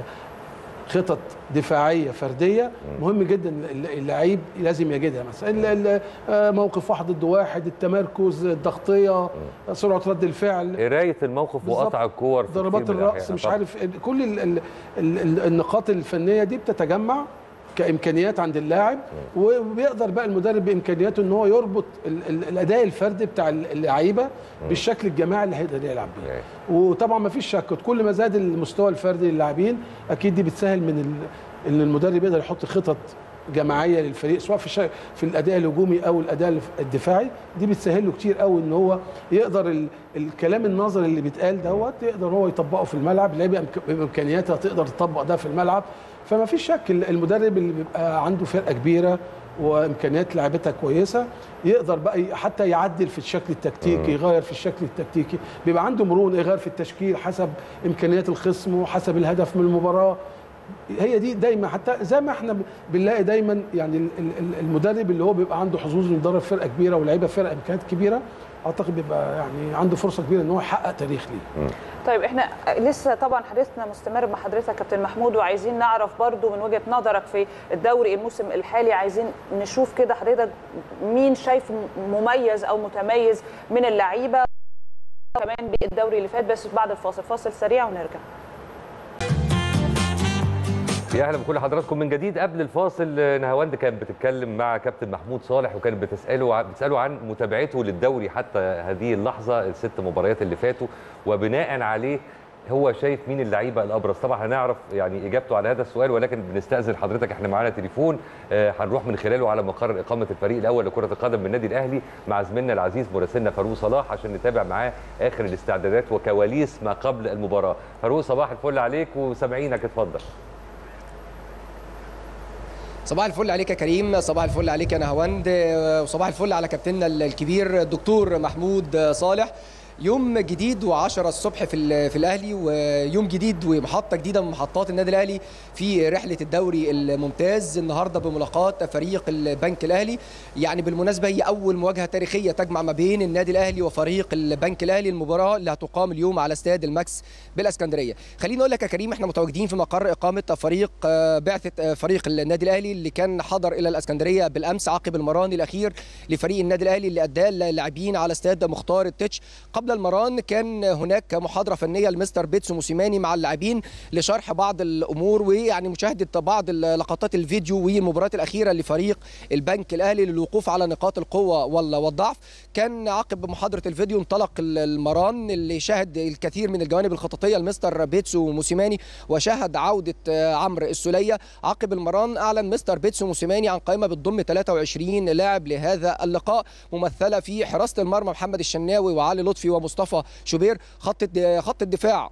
خطط دفاعيه فرديه مهم جدا اللعيب لازم يجدها مثلا ال- ال- آه، موقف واحد ضد واحد التمركز التغطيه سرعه رد الفعل قرايه الموقف بالظبط. وقطع الكور في ضربات كتير من الراس الأحيان. مش طبعاً. عارف ال- كل ال ال ال ال النقاط الفنيه دي بتتجمع كامكانيات عند اللاعب وبيقدر بقى المدرب بامكانياته ان هو يربط ال ال الاداء الفردي بتاع اللعيبه بالشكل الجماعي اللي هيقدر يلعب بيه وطبعا ما فيش شك كل ما زاد المستوى الفردي للاعبين اكيد دي بتسهل من ال- ان المدرب يقدر يحط خطط جماعيه للفريق سواء في الشا- في الاداء الهجومي او الاداء الف- الدفاعي دي بتسهل له كتير قوي ان هو يقدر ال الكلام النظري اللي بيتقال دوت يقدر هو يطبقه في الملعب اللعيبه بإمك- بامكانياتها تقدر تطبق ده في الملعب فما فيش شك ال- المدرب اللي بيبقى عنده فرقه كبيره وامكانيات لعبتها كويسه يقدر بقى ي- حتى يعدل في الشكل التكتيكي يغير في الشكل التكتيكي بيبقى عنده مرونه يغير في التشكيل حسب امكانيات الخصم وحسب الهدف من المباراه هي دي دايما حتى زي ما احنا بنلاقي دايما يعني ال- ال- المدرب اللي هو بيبقى عنده حظوظ انه يدرب فرقه كبيره ولاعيبه فرقه امكانيات كبيره اعتقد بيبقى يعني عنده فرصه كبيره ان هو يحقق تاريخ ليه طيب احنا لسه طبعا حديثنا مستمر مع حضرتك كابتن محمود وعايزين نعرف برضو من وجهه نظرك في الدوري الموسم الحالي عايزين نشوف كده حضرتك مين شايف مميز او متميز من اللعيبه كمان بالدوري اللي فات بس بعد الفاصل فاصل سريع ونرجع يا اهلا بكل حضراتكم من جديد قبل الفاصل آه، نهاوند كانت بتتكلم مع كابتن محمود صالح وكانت بتساله ع- بتساله عن متابعته للدوري حتى هذه اللحظه الست مباريات اللي فاتوا وبناء عليه هو شايف مين اللعيبه الابرز طبعا هنعرف يعني اجابته على هذا السؤال ولكن بنستاذن حضرتك احنا معانا تليفون آه، هنروح من خلاله على مقر اقامه الفريق الاول لكره القدم من النادي الاهلي مع زميلنا العزيز مراسلنا فاروق صلاح عشان نتابع معاه اخر الاستعدادات وكواليس ما قبل المباراه فاروق صباح الفل عليك وسامعينك اتفضل صباح الفل عليك يا كريم صباح الفل عليك يا نهاوند وصباح الفل على كابتننا الكبير الدكتور محمود صالح يوم جديد و10 الصبح في ال- في الاهلي ويوم جديد ومحطه جديده من محطات النادي الاهلي في رحله الدوري الممتاز النهارده بملاقاه فريق البنك الاهلي يعني بالمناسبه هي اول مواجهه تاريخيه تجمع ما بين النادي الاهلي وفريق البنك الاهلي المباراه اللي هتقام اليوم على استاد الماكس بالاسكندريه خليني اقول لك يا كريم احنا متواجدين في مقر اقامه فريق آه، بعثه آه، فريق النادي الاهلي اللي كان حضر الى الاسكندريه بالامس عقب المران الاخير لفريق النادي الاهلي اللي اداه اللاعبين على استاد مختار التتش قبل المران كان هناك محاضره فنيه لمستر بيتسو موسيماني مع اللاعبين لشرح بعض الامور ويعني مشاهده بعض لقطات الفيديو والمباراه الاخيره لفريق البنك الاهلي للوقوف على نقاط القوه وال- والضعف كان عقب محاضره الفيديو انطلق ال- المران اللي شاهد الكثير من الجوانب الخططيه لمستر بيتسو موسيماني وشاهد عوده آه، عمرو السوليه عقب المران اعلن مستر بيتسو موسيماني عن قائمه بتضم 23 لاعب لهذا اللقاء ممثله في حراسه المرمى محمد الشناوي وعلي لطفي ومصطفى شوبير خط الد- خط الدفاع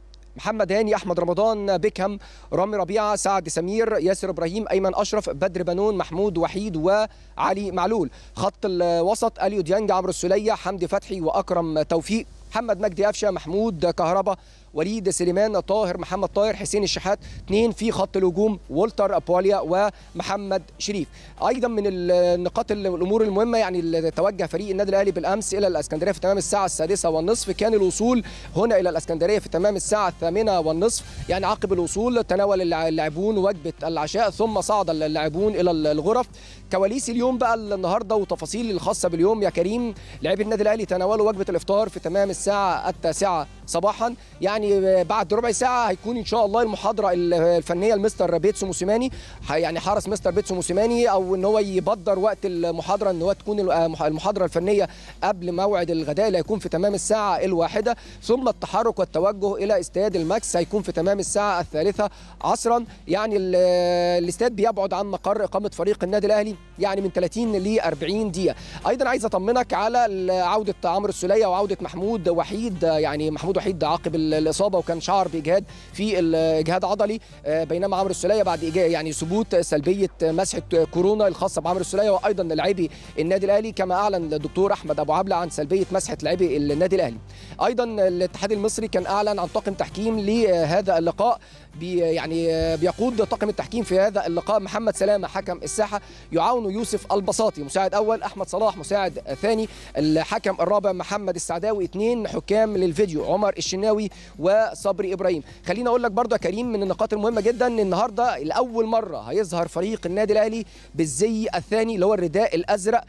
محمد هاني احمد رمضان بيكهام رامي ربيعه سعد سمير ياسر ابراهيم ايمن اشرف بدر بنون محمود وحيد وعلي معلول خط الوسط اليو ديانج عمرو السوليه حمدي فتحي واكرم توفيق محمد مجدي قفشه محمود كهربا وليد سليمان طاهر محمد طاهر حسين الشحات اثنين في خط الهجوم والتر بواليا ومحمد شريف ايضا من النقاط الامور المهمه يعني اللي توجه فريق النادي الاهلي بالامس الى الاسكندريه في تمام الساعه السادسه والنصف كان الوصول هنا الى الاسكندريه في تمام الساعه الثامنه والنصف يعني عقب الوصول تناول اللاع- اللاعبون وجبه العشاء ثم صعد اللاعبون الى الغرف كواليس اليوم بقى النهارده وتفاصيل الخاصه باليوم يا كريم لاعبي النادي الاهلي تناولوا وجبه الافطار في تمام الساعه التاسعه صباحا يعني بعد ربع ساعه هيكون ان شاء الله المحاضره الفنيه لمستر بيتسو موسيماني ح- يعني حرص مستر بيتسو موسيماني او ان هو يبدر وقت المحاضره ان هو تكون المح- المحاضره الفنيه قبل موعد الغداء اللي هيكون في تمام الساعه الواحده ثم التحرك والتوجه الى استاد الماكس هيكون في تمام الساعه الثالثه عصرا يعني ال- الاستاد بيبعد عن مقر اقامه فريق النادي الاهلي يعني من 30 ل 40 دقيقه ايضا عايز اطمنك على ال- عوده عمرو السوليه وعوده محمود وحيد يعني محمود وحيد عقب ال- الاصابه وكان شعر باجهاد في الاجهاد عضلي آه، بينما عمرو السوليه بعد إجا- يعني ثبوت سلبيه مسحه كورونا الخاصه بعمرو السوليه وايضا لاعبي النادي الاهلي كما اعلن الدكتور احمد ابو عبله عن سلبيه مسحه لاعبي النادي الاهلي ايضا الاتحاد المصري كان اعلن عن طاقم تحكيم لهذا اللقاء بي يعني بيقود طاقم التحكيم في هذا اللقاء محمد سلامه حكم الساحه يعاون يوسف البساطي مساعد اول احمد صلاح مساعد ثاني الحكم الرابع محمد السعداوي اثنين حكام للفيديو عمر الشناوي وصبري ابراهيم خليني اقول لك برضه يا كريم من النقاط المهمه جدا ان النهارده لاول مره هيظهر فريق النادي الاهلي بالزي الثاني اللي هو الرداء الازرق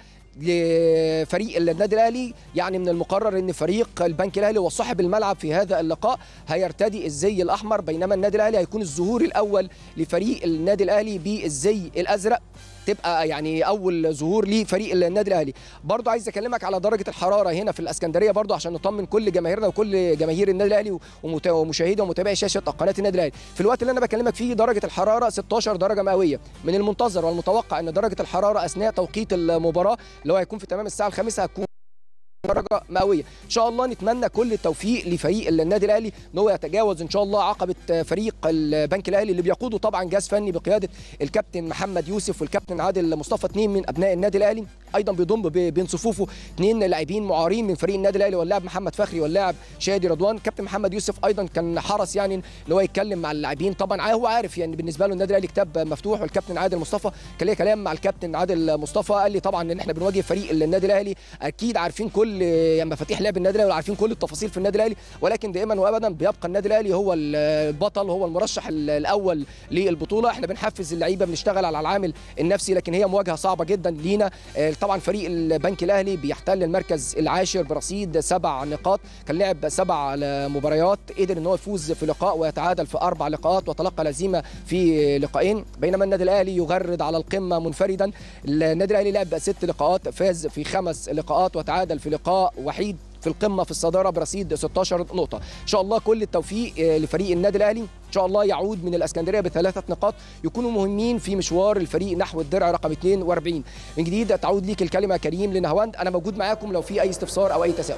لفريق النادي الاهلي يعني من المقرر ان فريق البنك الاهلي هو صاحب الملعب في هذا اللقاء هيرتدي الزي الاحمر بينما النادي الاهلي هيكون الظهور الاول لفريق النادي الاهلي بالزي الازرق تبقى يعني اول ظهور لفريق النادي الاهلي برضو عايز اكلمك على درجه الحراره هنا في الاسكندريه برضو عشان نطمن كل جماهيرنا وكل جماهير النادي الاهلي ومت- ومشاهدي ومتابعي شاشه قناه النادي الاهلي في الوقت اللي انا بكلمك فيه درجه الحراره 16 درجه مئويه من المنتظر والمتوقع ان درجه الحراره اثناء توقيت المباراه اللي هو هيكون في تمام الساعه الخامسه هتكون درجه مئويه ان شاء الله نتمنى كل التوفيق لفريق النادي الاهلي ان هو يتجاوز ان شاء الله عقبه فريق البنك الاهلي اللي بيقوده طبعا جهاز فني بقياده الكابتن محمد يوسف والكابتن عادل مصطفى اثنين من ابناء النادي الاهلي ايضا بيضم ب- بين صفوفه اثنين لاعبين معارين من فريق النادي الاهلي واللاعب محمد فخري واللاعب شادي رضوان كابتن محمد يوسف ايضا كان حرص يعني ان هو يتكلم مع اللاعبين طبعا هو عارف يعني بالنسبه له النادي الاهلي كتاب مفتوح والكابتن عادل مصطفى كان ليه كلام مع الكابتن عادل مصطفى قال لي طبعا ان احنا بنواجه فريق النادي الاهلي اكيد عارفين كل يعني مفاتيح لعب النادي الاهلي وعارفين كل التفاصيل في النادي الاهلي ولكن دائما وابدا بيبقى النادي الاهلي هو البطل هو المرشح الاول للبطوله احنا بنحفز اللعيبه بنشتغل على العامل النفسي لكن هي مواجهه صعبه جدا لينا آه، طبعا فريق البنك الاهلي بيحتل المركز العاشر برصيد سبع نقاط كان لعب سبع مباريات قدر ان هو يفوز في لقاء ويتعادل في اربع لقاءات وتلقى الهزيمه في لقاءين بينما النادي الاهلي يغرد على القمه منفردا النادي الاهلي لعب ست لقاءات فاز في خمس لقاءات وتعادل في لقاء وحيد في القمه في الصداره برصيد 16 نقطه ان شاء الله كل التوفيق آه، لفريق النادي الاهلي ان شاء الله يعود من الاسكندريه بثلاثه نقاط يكونوا مهمين في مشوار الفريق نحو الدرع رقم 42 من جديد تعود ليك الكلمه كريم لنهواند انا موجود معاكم لو في اي استفسار او اي تساؤل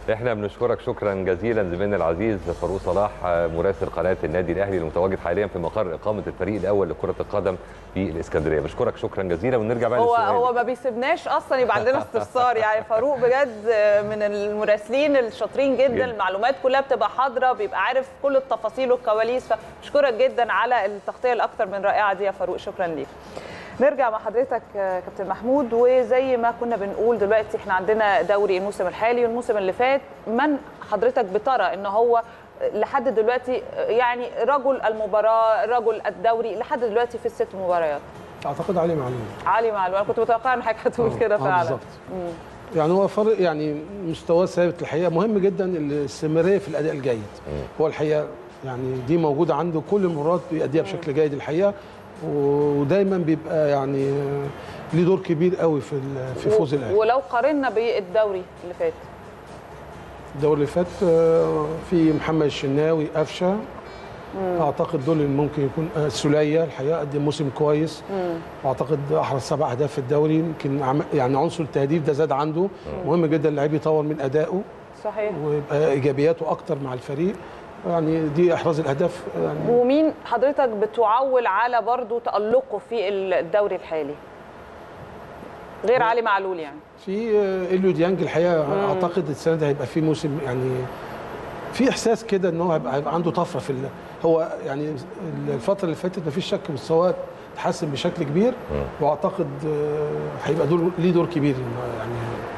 احنا بنشكرك شكرا جزيلا زميلنا العزيز فاروق صلاح مراسل قناه النادي الاهلي المتواجد حاليا في مقر اقامه الفريق الاول لكره القدم في الاسكندريه بشكرك شكرا جزيلا ونرجع بقى هو للسؤال هو ما بيسيبناش اصلا يبقى عندنا استفسار يعني فاروق بجد من المراسلين الشاطرين جدا جدا. المعلومات كلها بتبقى حاضره بيبقى عارف كل التفاصيل والكواليس فبشكرك جدا على التغطيه الاكثر من رائعه دي يا فاروق شكرا ليك نرجع مع حضرتك آه، كابتن محمود وزي ما كنا بنقول دلوقتي احنا عندنا دوري الموسم الحالي والموسم اللي فات من حضرتك بترى ان هو لحد دلوقتي آه، يعني رجل المباراه رجل الدوري لحد دلوقتي في الست مباريات اعتقد علي معلول علي معلول انا كنت متوقعه ان حضرتك هتقول آه، كده آه، فعلا بالظبط. مم. يعني هو فرق يعني مستواه ثابت الحقيقه مهم جدا الاستمراريه في الاداء الجيد هو الحقيقه يعني دي موجوده عنده كل المرات بيأديها بشكل جيد الحقيقه ودايما بيبقى يعني آه، ليه دور كبير قوي في ال- في فوز الاهلي ولو قارنا بالدوري اللي فات الدوري اللي فات آه، في محمد الشناوي قفشه اعتقد دول اللي ممكن يكون آه، سوليه الحقيقه قدم موسم كويس مم. واعتقد احرز سبع اهداف في الدوري يمكن عم- يعني عنصر التهديف ده زاد عنده مهم جدا اللعيب يطور من ادائه صحيح ويبقى ايجابياته اكتر مع الفريق يعني دي احراز الاهداف يعني ومين حضرتك بتعول على برضو تألقه في الدوري الحالي غير علي معلول يعني في آه، اليو ديانج الحقيقه مم. اعتقد السنه دي هيبقى في موسم يعني في احساس كده ان هو هيبقى, هيبقى عنده طفره في ال- هو يعني الفتره اللي فاتت مفيش شك مستواه اتحسن بشكل كبير واعتقد آه، هيبقى دور ليه دور كبير إنه يعني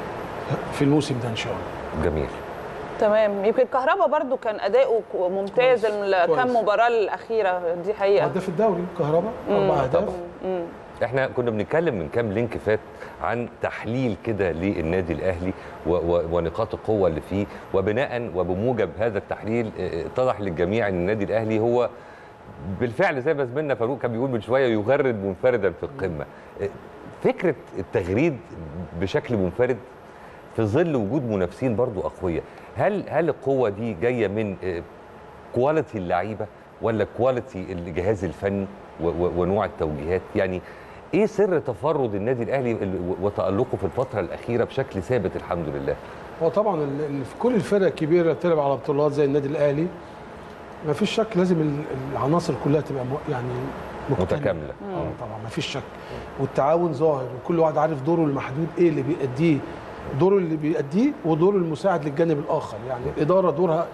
في الموسم ده ان شاء الله جميل تمام يمكن كهربا برضو كان اداؤه كو- ممتاز ال- كويس. كام مباراه الاخيره دي حقيقه هداف الدوري كهرباء مم. اربع اهداف مم. احنا كنا بنتكلم من كام لينك فات عن تحليل كده للنادي الاهلي و و ونقاط القوه اللي فيه وبناء وبموجب هذا التحليل اه، اتضح للجميع ان النادي الاهلي هو بالفعل زي ما زميلنا فاروق كان بيقول من شويه يغرد منفردا في القمه اه، فكره التغريد بشكل منفرد في ظل وجود منافسين برضو اقوياء هل هل القوه دي جايه من اه، كواليتي اللعيبه ولا كواليتي الجهاز الفني و- و- ونوع التوجيهات يعني ايه سر تفرد النادي الاهلي ال- وتالقه في الفتره الاخيره بشكل ثابت الحمد لله هو طبعا ال- ال- في كل الفرق الكبيره اللي بتلعب على بطولات زي النادي الاهلي ما فيش شك لازم ال- العناصر كلها تبقى مو- يعني مكتملة. متكامله اه طبعا ما فيش شك والتعاون ظاهر وكل واحد عارف دوره المحدود ايه اللي بيأديه دوره اللي بيأديه ودوره المساعد للجانب الاخر يعني الاداره دورها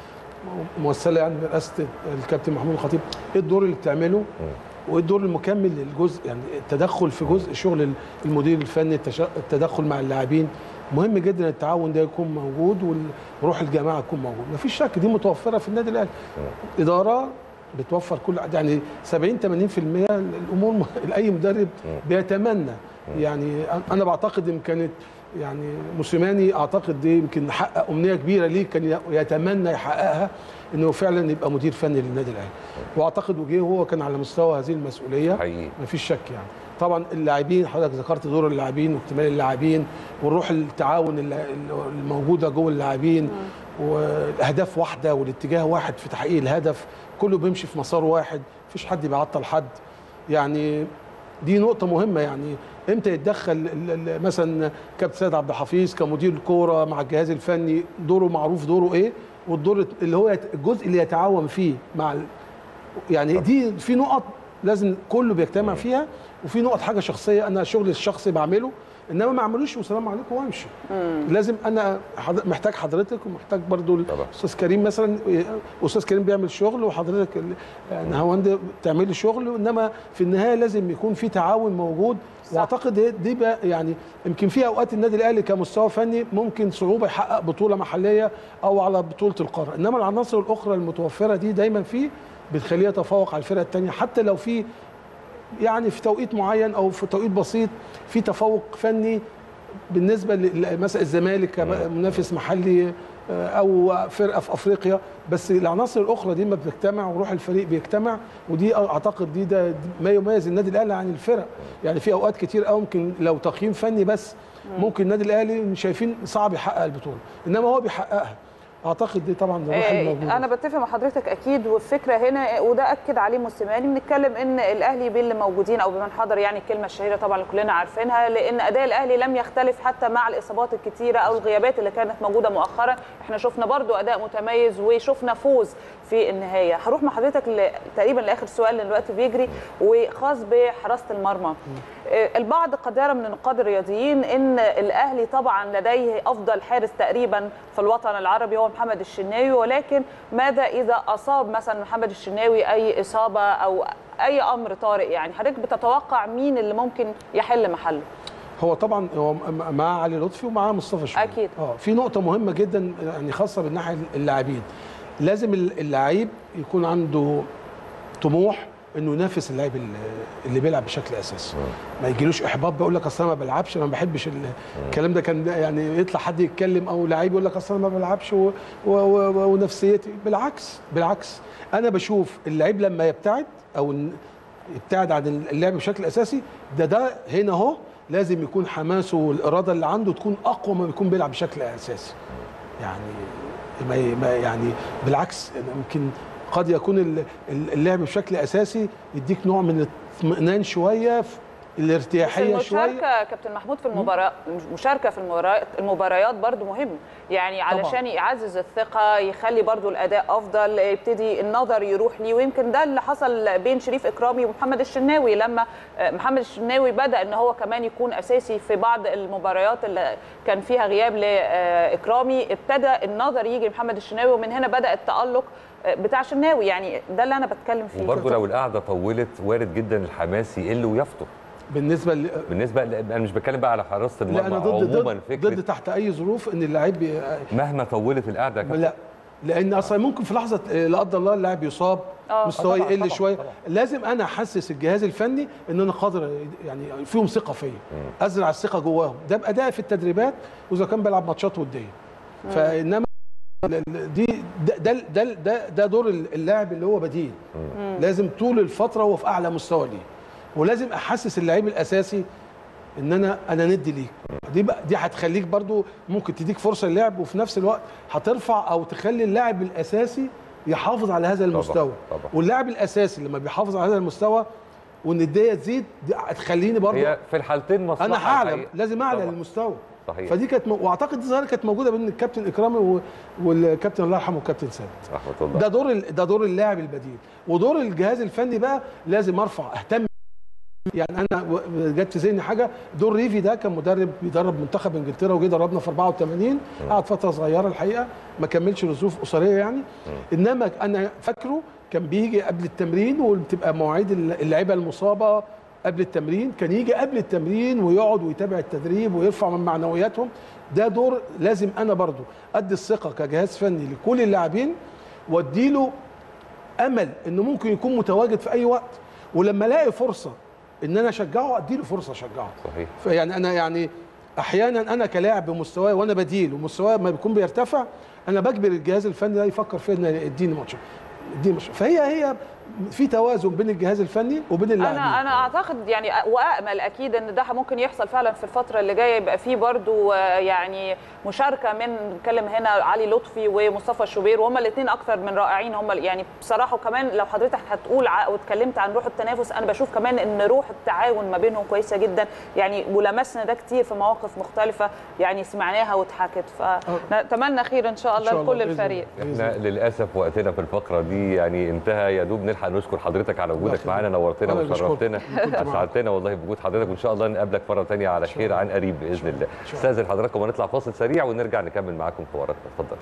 ممثله يعني برئاسه الكابتن محمود الخطيب ايه الدور اللي بتعمله وايه الدور المكمل للجزء يعني التدخل في جزء شغل المدير الفني التش- التدخل مع اللاعبين مهم جدا التعاون ده يكون موجود وروح الجماعه تكون موجود مفيش شك دي متوفره في النادي الاهلي اداره بتوفر كل يعني 70 80% الامور م- لاي مدرب بيتمنى يعني انا بعتقد ان كانت يعني موسيماني اعتقد دي يمكن حقق امنيه كبيره ليه كان يتمنى يحققها انه فعلا يبقى مدير فني للنادي الاهلي واعتقد وجيه هو كان على مستوى هذه المسؤوليه حقيقي مفيش شك يعني طبعا اللاعبين حضرتك ذكرت دور اللاعبين واكتمال اللاعبين والروح التعاون الل- الموجوده جوه اللاعبين والاهداف واحده والاتجاه واحد في تحقيق الهدف كله بيمشي في مسار واحد مفيش حد بيعطل حد يعني دي نقطة مهمة يعني امتى يتدخل ال- ال- مثلا كابتن سيد عبد الحفيظ كمدير الكورة مع الجهاز الفني دوره معروف دوره ايه والدور اللي هو يت- الجزء اللي يتعاون فيه مع ال- يعني دي في نقط لازم كله بيجتمع فيها وفي نقط حاجة شخصية انا شغلي الشخصي بعمله انما ما اعملوش والسلام عليكم وامشي لازم انا حض- محتاج حضرتك ومحتاج برضو الاستاذ كريم مثلا استاذ كريم بيعمل شغل وحضرتك ال- نهاوند تعملي شغل انما في النهايه لازم يكون في تعاون موجود واعتقد هي- دي بقى يعني يمكن في اوقات النادي الاهلي كمستوى فني ممكن صعوبه يحقق بطوله محليه او على بطوله القاره انما العناصر الاخرى المتوفره دي دايما فيه بتخليه يتفوق على الفرق الثانيه حتى لو في يعني في توقيت معين او في توقيت بسيط في تفوق فني بالنسبه ل- مثلا الزمالك كمنافس محلي آه، او فرقه في افريقيا بس العناصر الاخرى دي ما بتجتمع وروح الفريق بيجتمع ودي اعتقد دي ده ما يميز النادي الاهلي عن الفرق يعني في اوقات كتير قوي ممكن لو تقييم فني بس ممكن النادي الاهلي شايفين صعب يحقق البطوله انما هو بيحققها اعتقد دي طبعا الروح آه، الموجوده انا بتفق مع حضرتك اكيد والفكره هنا وده اكد عليه موسيماني بنتكلم ان الاهلي باللي موجودين او بمن حضر يعني الكلمه الشهيره طبعا اللي كلنا عارفينها لان اداء الاهلي لم يختلف حتى مع الاصابات الكتيره او الغيابات اللي كانت موجوده مؤخرا احنا شفنا برضو اداء متميز وشفنا فوز في النهايه هروح مع حضرتك ل- تقريبا لاخر سؤال لان الوقت بيجري وخاص بحراسه المرمى آه، البعض قد يرى من النقاد الرياضيين ان الاهلي طبعا لديه افضل حارس تقريبا في الوطن العربي هو محمد الشناوي ولكن ماذا اذا اصاب مثلا محمد الشناوي اي اصابه او اي امر طارئ يعني حضرتك بتتوقع مين اللي ممكن يحل محله هو طبعا هو م- معاه علي لطفي ومعاه مصطفى شوبير اكيد اه في نقطه مهمه جدا يعني خاصه بالناحيه اللاعبين لازم ال- اللعيب يكون عنده طموح انه ينافس اللاعب ال- اللي بيلعب بشكل اساسي ما يجيلوش احباط بيقول لك اصل انا ما بلعبش انا ما بحبش ال- الكلام ده كان يعني يطلع حد يتكلم او لعيب يقول لك اصل انا ما بلعبش و- و- و- ونفسيتي بالعكس بالعكس انا بشوف اللعيب لما يبتعد او ن- يبتعد عن اللعب بشكل اساسي ده ده هنا اهو لازم يكون حماسه والاراده اللي عنده تكون اقوى ما بيكون بيلعب بشكل اساسي يعني ما ما يعني بالعكس يمكن قد يكون ال- ال- اللعب بشكل اساسي يديك نوع من الاطمئنان شويه في بس الارتياحيه شويه المشاركه كابتن محمود في المباراه المشاركه في المباريات المباريات برضو مهم يعني علشان يعزز الثقه يخلي برضو الاداء افضل يبتدي النظر يروح ليه ويمكن ده اللي حصل بين شريف اكرامي ومحمد الشناوي لما آه، محمد الشناوي بدا ان هو كمان يكون اساسي في بعض المباريات اللي كان فيها غياب لاكرامي ابتدى النظر يجي لمحمد الشناوي ومن هنا بدا التالق آه، بتاع الشناوي يعني ده اللي انا بتكلم فيه وبرضه لو القعده طولت وارد جدا الحماس يقل ويفتر بالنسبه ل... بالنسبه ل... انا مش بتكلم بقى على حراسه لا المرمى انا ضد عموما ضد, فكره ضد تحت اي ظروف ان اللعيب بي- مهما طولت القعده يا كابتن. لا لان اصلا ممكن في لحظه آه، لا قدر الله اللاعب يصاب آه. مستواه آه طبعاً، يقل طبعاً، شويه طبعاً. لازم انا احسس الجهاز الفني ان انا قادر يعني فيهم ثقه فيا ازرع الثقه جواهم ده بادائي في التدريبات واذا كان بلعب ماتشات وديه فانما ال- ال- دي ده ده ده ده, ده دور اللاعب اللي هو بديل لازم طول الفتره هو في اعلى مستوى ليه ولازم احسس اللعيب الاساسي ان انا انا ندي ليك دي بقى دي هتخليك برضو ممكن تديك فرصه للعب وفي نفس الوقت هترفع او تخلي اللاعب الاساسي يحافظ على هذا المستوى طبعاً. واللاعب الاساسي لما بيحافظ على هذا المستوى والنديه تزيد دي هتخليني برضو هي في الحالتين مصلحه انا هعلى الحقيقة. لازم اعلى طبعاً. المستوى صحيح فدي كانت م... واعتقد دي ظاهره كانت موجوده بين الكابتن اكرامي و... والكابتن الله يرحمه الكابتن ثابت رحمه الله ده دور ال... ده دور اللاعب البديل ودور الجهاز الفني بقى لازم ارفع اهتم يعني انا و- جت في ذهني حاجه دور ريفي ده كان مدرب بيدرب منتخب انجلترا وجه دربنا في 84 قعد فتره صغيره الحقيقه ما كملش لظروف اسريه يعني انما انا فاكره كان بيجي قبل التمرين وبتبقى مواعيد اللعيبه المصابه قبل التمرين كان يجي قبل التمرين ويقعد ويتابع التدريب ويرفع من معنوياتهم ده دور لازم انا برضو ادي الثقه كجهاز فني لكل اللاعبين واديله امل انه ممكن يكون متواجد في اي وقت ولما الاقي فرصه ان انا اشجعه اديله فرصه اشجعه صحيح فيعني انا يعني احيانا انا كلاعب بمستواي وانا بديل ومستواي ما بيكون بيرتفع انا بجبر الجهاز الفني ده يفكر فيا ان اديني ماتش اديني ماتش فهي هي في توازن بين الجهاز الفني وبين اللاعبين انا انا اعتقد يعني وامل اكيد ان ده ممكن يحصل فعلا في الفتره اللي جايه يبقى فيه برضو آه، يعني مشاركه من نتكلم هنا علي لطفي ومصطفى شوبير وهم الاثنين اكثر من رائعين هم يعني بصراحه وكمان لو حضرتك هتقول ع- واتكلمت عن روح التنافس انا بشوف كمان ان روح التعاون ما بينهم كويسه جدا يعني ولمسنا ده كتير في مواقف مختلفه يعني سمعناها واتحكت فنتمنى خير ان شاء الله لكل الفريق احنا للاسف وقتنا في الفقره دي يعني انتهى يا دوب نلحق نشكر حضرتك على وجودك يخليك. معانا نورتنا أنا اللي وشرفتنا بشكرك. كنت معاك. اسعدتنا والله بوجود حضرتك وان شاء الله نقابلك مره ثانيه على خير عن قريب باذن الله استاذن حضراتكم ونطلع فاصل سريع ونرجع نكمل معاكم حواراتنا اتفضل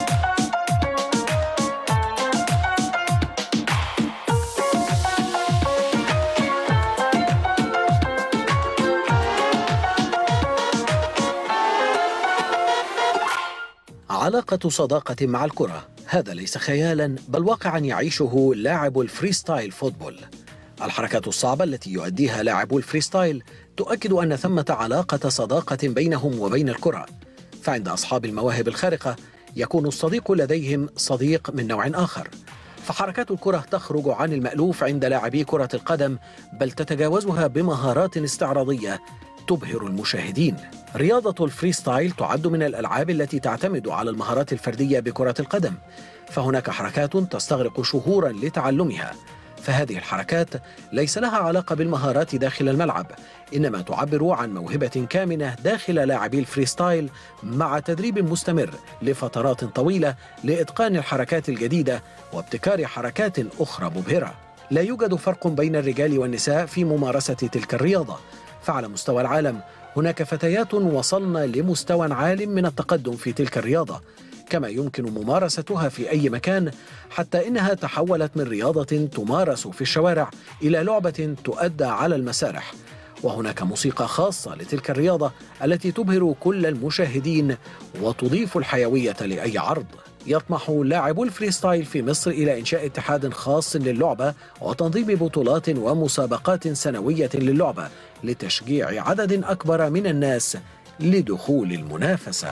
علاقة صداقة مع الكرة هذا ليس خيالا بل واقعا يعيشه لاعب الفريستايل فوتبول الحركات الصعبة التي يؤديها لاعبو الفريستايل تؤكد أن ثمة علاقة صداقة بينهم وبين الكرة فعند أصحاب المواهب الخارقة يكون الصديق لديهم صديق من نوع آخر فحركات الكرة تخرج عن المألوف عند لاعبي كرة القدم بل تتجاوزها بمهارات استعراضية تبهر المشاهدين رياضة الفريستايل تعد من الألعاب التي تعتمد على المهارات الفردية بكرة القدم فهناك حركات تستغرق شهورا لتعلمها فهذه الحركات ليس لها علاقة بالمهارات داخل الملعب إنما تعبر عن موهبة كامنة داخل لاعبي الفريستايل مع تدريب مستمر لفترات طويلة لإتقان الحركات الجديدة وابتكار حركات أخرى مبهرة لا يوجد فرق بين الرجال والنساء في ممارسة تلك الرياضة فعلى مستوى العالم هناك فتيات وصلن لمستوى عال من التقدم في تلك الرياضة كما يمكن ممارستها في أي مكان حتى إنها تحولت من رياضة تمارس في الشوارع إلى لعبة تؤدى على المسارح وهناك موسيقى خاصة لتلك الرياضة التي تبهر كل المشاهدين وتضيف الحيوية لأي عرض يطمح لاعبو الفريستايل في مصر إلى إنشاء اتحاد خاص للعبة وتنظيم بطولات ومسابقات سنوية للعبة لتشجيع عدد أكبر من الناس لدخول المنافسة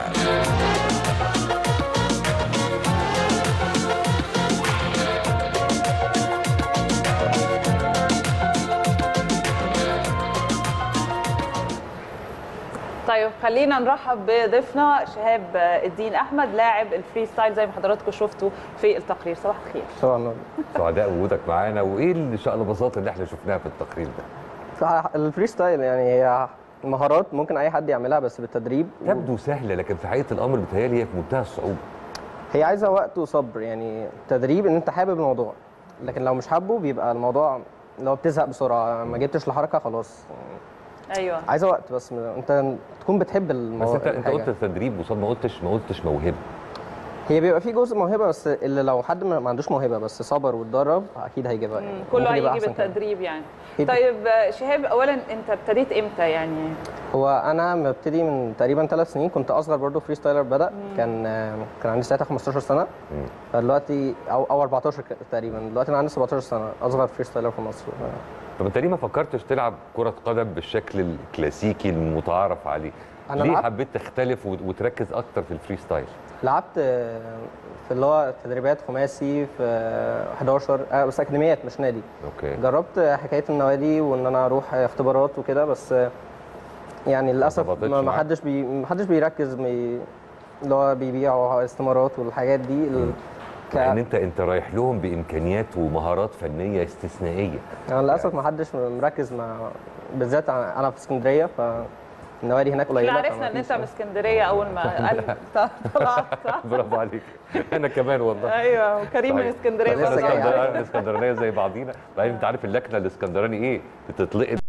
طيب خلينا نرحب بضيفنا شهاب الدين احمد لاعب الفري ستايل زي ما حضراتكم شفتوا في التقرير صباح الخير طبعا النور سعداء وجودك معانا وايه الشقلباظات اللي احنا شفناها في التقرير ده؟ صح الفري ستايل يعني هي مهارات ممكن اي حد يعملها بس بالتدريب تبدو سهله لكن في حقيقه الامر بتهيألي هي في منتهى الصعوبه هي عايزه وقت وصبر يعني تدريب ان انت حابب الموضوع لكن لو مش حابه بيبقى الموضوع لو بتزهق بسرعه ما جبتش الحركه خلاص ايوه عايزه وقت بس انت تكون بتحب بس الموضوع انت انت قلت تدريب وصاد ما قلتش ما قلتش موهبه هي بيبقى في جزء موهبه بس اللي لو حد ما ما عندوش موهبه بس صبر واتدرب اكيد هيجيبها يعني كله ممكن يبقى هيجي أحسن كمان. بالتدريب يعني أكيد. طيب شهاب اولا انت ابتديت امتى يعني هو انا مبتدي من تقريبا ثلاث سنين كنت اصغر برضو فري ستايلر بدا كان كان عندي ساعتها 15 سنه فدلوقتي او او 14 ك- تقريبا دلوقتي انا عندي 17 سنه اصغر فري ستايلر في مصر طب انت ليه ما فكرتش تلعب كره قدم بالشكل الكلاسيكي المتعارف عليه؟ أنا ليه لعبت- حبيت تختلف وت- وتركز اكتر في الفري ستايل؟ لعبت آه، في اللي هو تدريبات خماسي في آه، 11 آه، بس اكاديميات مش نادي اوكي جربت آه، حكايه النوادي وان انا اروح آه، اختبارات وكده بس آه، يعني للاسف ظبطتش ما ما معاك. حدش بي ما حدش بيركز بي اللي هو بيبيعوا استمارات والحاجات دي ال- ك... يعني انت انت رايح لهم بامكانيات ومهارات فنيه استثنائيه يعني للاسف ما حدش مركز مع بالذات انا في اسكندريه فالنوادي هناك قليله احنا عرفنا ان انت من اسكندريه اول ما قال طلعت صح؟ برافو عليك انا كمان والله ايوه وكريم من صحيح. اسكندريه بس برضه. الاسكندرانية- الاسكندرانيه زي بعضينا بعدين انت عارف اللكنه الاسكندراني ايه بتتلقط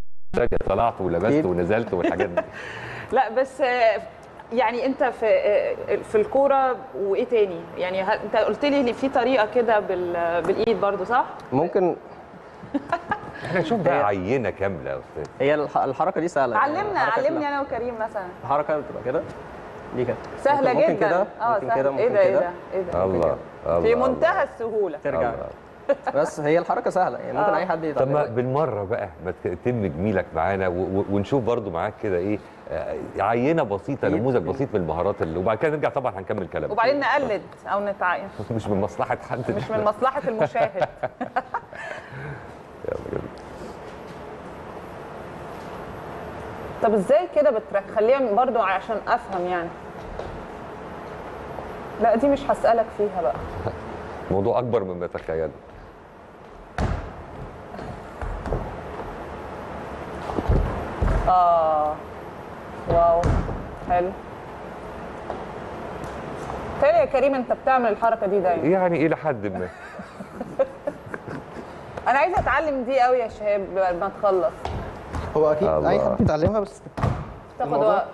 طلعت ولبست ونزلت والحاجات دي لا بس آه، يعني انت في آه، في الكوره وايه تاني يعني ه- انت قلت لي ان في طريقه كده بال- بالايد برضو صح ممكن احنا نشوف بقى عينه كامله يا استاذ هي الح- الحركه دي سهله يعني علمنا الحركة علمني انا وكريم مثلا الحركه بتبقى كده دي كده سهله ممكن- جدا ممكن كده اه ممكن سهل. كده ايه ممكن ده ايه كده ده ايه ده الله في الله منتهى السهوله ترجع بس هي الحركه سهله يعني ممكن آه. اي حد طب ما يتعلمها بالمره بقى ما تتم جميلك معانا و- و- ونشوف برضو معاك كده ايه آه، عينه بسيطه نموذج بسيط من المهارات اللي وبعد كده نرجع طبعا هنكمل كلامنا وبعدين نقلد او نتعايش مش من مصلحه حد مش من مصلحه المشاهد يلا يلا. طب ازاي كده بترك خليها برضو عشان افهم يعني لا دي مش هسألك فيها بقى موضوع اكبر مما تخيل اه واو حلو تاني يا كريم انت بتعمل الحركه دي دايما يعني الى حد ما انا عايزه اتعلم دي قوي يا شهاب لما تخلص هو اكيد الله. اي حد يتعلمها بس تاخد الموضوع- وقت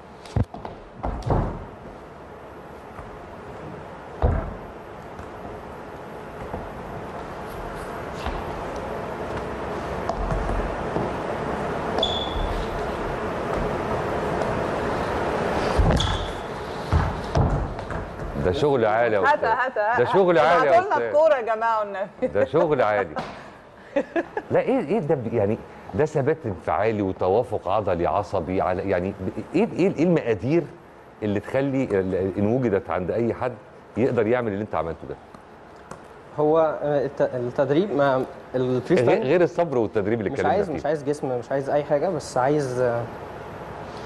ده شغل عالي يا هات استاذ هات ده شغل عالي يا ابعتوا لنا استاذ الكوره يا جماعه والنبي ده شغل عالي لا ايه ايه ده ب- يعني ده ثبات انفعالي وتوافق عضلي عصبي على يعني ب- ايه ايه إيه المقادير اللي تخلي ال- ان وجدت عند اي حد يقدر يعمل اللي انت عملته ده هو آه، الت- التدريب ما الفري غير ستايل غير الصبر والتدريب اللي مش اتكلمنا عايز فيه مش عايز جسم مش عايز اي حاجه بس عايز آه،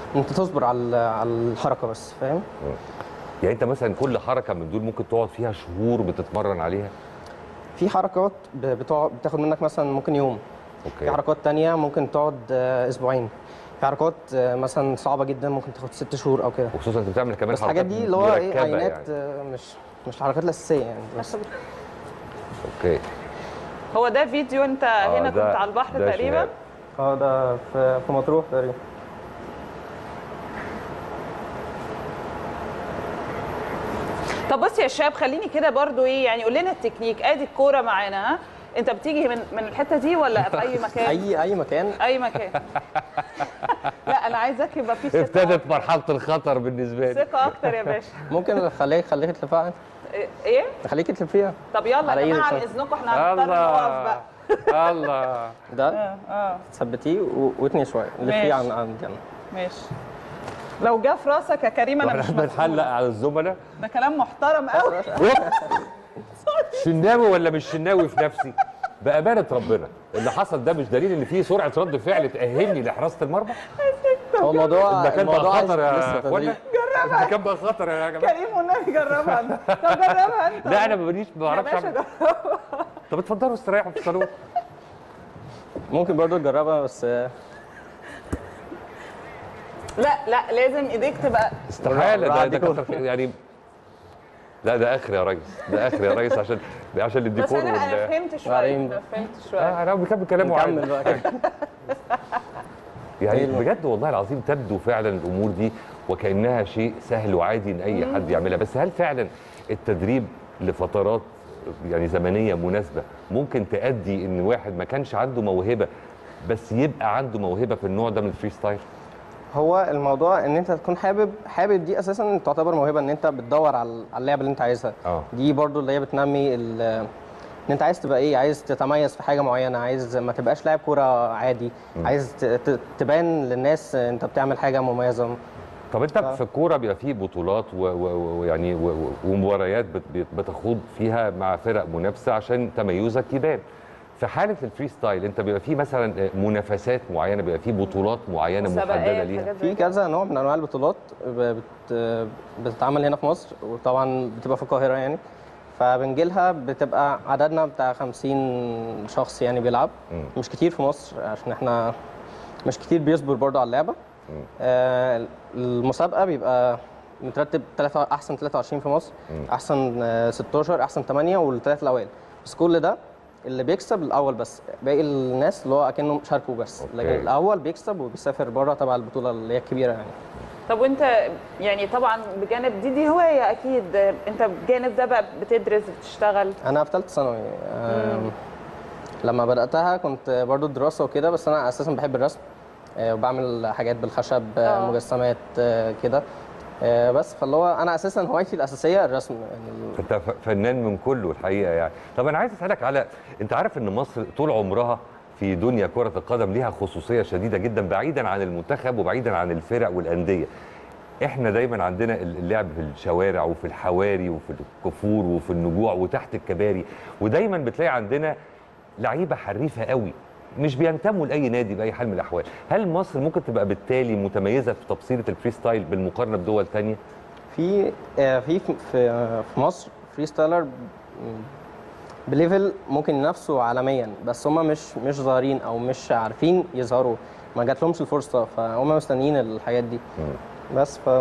انت تصبر على على الحركه بس فاهم يعني انت مثلا كل حركه من دول ممكن تقعد فيها شهور بتتمرن عليها في حركات ب- بتقعد بتاخد منك مثلا ممكن يوم اوكي في حركات تانية ممكن تقعد آه، اسبوعين في حركات آه، مثلا صعبه جدا ممكن تاخد ست شهور او كده وخصوصا انت بتعمل كمان بس الحاجات حركات دي اللي هو ايه مركبة عينات يعني. آه، مش مش الحركات الاساسيه يعني بس اوكي هو ده فيديو انت آه، هنا ده- كنت على البحر ده تقريبا شهاب. اه ده في في مطروح تقريبا طب بص يا شباب خليني كده برضو ايه يعني قول لنا التكنيك ادي الكوره معانا ها انت بتيجي من من الحته دي ولا في اي مكان اي اي مكان اي مكان لا انا عايزاك يبقى في ثقه ابتدت مرحله الخطر بالنسبه لي ثقه اكتر يا باشا ممكن خليك خليك تلفها إيه- ايه خليك تلف فيها طب يلا على يا جماعه إيدك على اذنكم احنا هنضطر نقف بقى الله ده اه تثبتيه و- واتني شويه ماشي. لفيه عن عندي انا ماشي لو جه في راسك يا كريم انا مش واحنا بنحلق مسؤولة. على الزملاء ده كلام محترم قوي شناوي ولا مش شناوي في نفسي بامانه ربنا اللي حصل ده مش دليل ان في سرعه رد فعل تاهلني لحراسه المرمى هو الموضوع المكان بقى الموضوع عايز خطر يا لسه اخوانا جربها المكان بقى خطر يا جماعه كريم والنبي جربها انت طب جربها انت لا انا ما بنيش ما يا بعرفش باشا اعمل طب اتفضلوا استريحوا في الصالون ممكن برضو تجربها بس آه، لا لا لازم ايديك تبقى استحاله ده عندي ده كورة. كتر خير. يعني لا ده اخر يا ريس ده اخر يا ريس عشان عشان بس الديكور انا انا وال فهمت شويه وبعدين- انا فهمت شويه اه انا بكمل كلامه عادي. نكمل بقى كده يعني بجد والله العظيم تبدو فعلا الامور دي وكانها شيء سهل وعادي ان اي حد يعملها بس هل فعلا التدريب لفترات يعني زمنيه مناسبه ممكن تؤدي ان واحد ما كانش عنده موهبه بس يبقى عنده موهبه في النوع ده من الفري ستايل هو الموضوع ان انت تكون حابب حابب دي اساسا تعتبر موهبه ان انت بتدور على على اللعبه اللي انت عايزها اه دي برضو اللي هي بتنمي ال- ان انت عايز تبقى ايه عايز تتميز في حاجه معينه عايز ما تبقاش لاعب كوره عادي م. عايز ت- ت- تبان للناس انت بتعمل حاجه مميزه طب انت في الكوره بيبقى فيه بطولات و- و- ويعني و- و- ومباريات بت- بت- بتخوض فيها مع فرق منافسه عشان تميزك يبان في حاله الفري ستايل انت بيبقى فيه مثلا منافسات معينه بيبقى فيه بطولات معينه محدده ليها في كذا نوع من انواع البطولات ب- بت بتتعمل هنا في مصر وطبعا بتبقى في القاهره يعني فبنجيلها بتبقى عددنا بتاع 50 شخص يعني بيلعب مم. مش كتير في مصر عشان احنا مش كتير بيصبر برضه على اللعبه آه المسابقه بيبقى مترتب تلاتة احسن 23 في مصر مم. احسن آه 16 احسن 8 والثلاث الاوائل بس كل ده اللي بيكسب الاول بس باقي الناس اللي هو اكنهم شاركوا بس أوكي. لكن الاول بيكسب وبيسافر بره تبع البطوله اللي هي الكبيره يعني طب وانت يعني طبعا بجانب دي دي هوايه اكيد انت بجانب ده بقى بتدرس بتشتغل انا في ثالثه ثانوي آم، لما بداتها كنت برضو دراسه وكده بس انا اساسا بحب الرسم آه، وبعمل حاجات بالخشب آه، آه. مجسمات آه، كده آه، بس فاللي هو انا اساسا هوايتي الاساسيه الرسم يعني انت ف- فنان من كله الحقيقه يعني طب انا عايز اسالك على انت عارف ان مصر طول عمرها في دنيا كره القدم ليها خصوصيه شديده جدا بعيدا عن المنتخب وبعيدا عن الفرق والانديه احنا دايما عندنا اللعب في الشوارع وفي الحواري وفي الكفور وفي النجوع وتحت الكباري ودايما بتلاقي عندنا لعيبه حريفه قوي مش بينتموا لاي نادي باي حال من الاحوال هل مصر ممكن تبقى بالتالي متميزه في تبصيره الفري ستايل بالمقارنه بدول تانية في آه، في في في مصر فري ستايلر بليفل ممكن ينافسوا عالميا بس هم مش مش ظاهرين او مش عارفين يظهروا ما جاتلهمش الفرصه فهم مستنيين الحاجات دي بس ف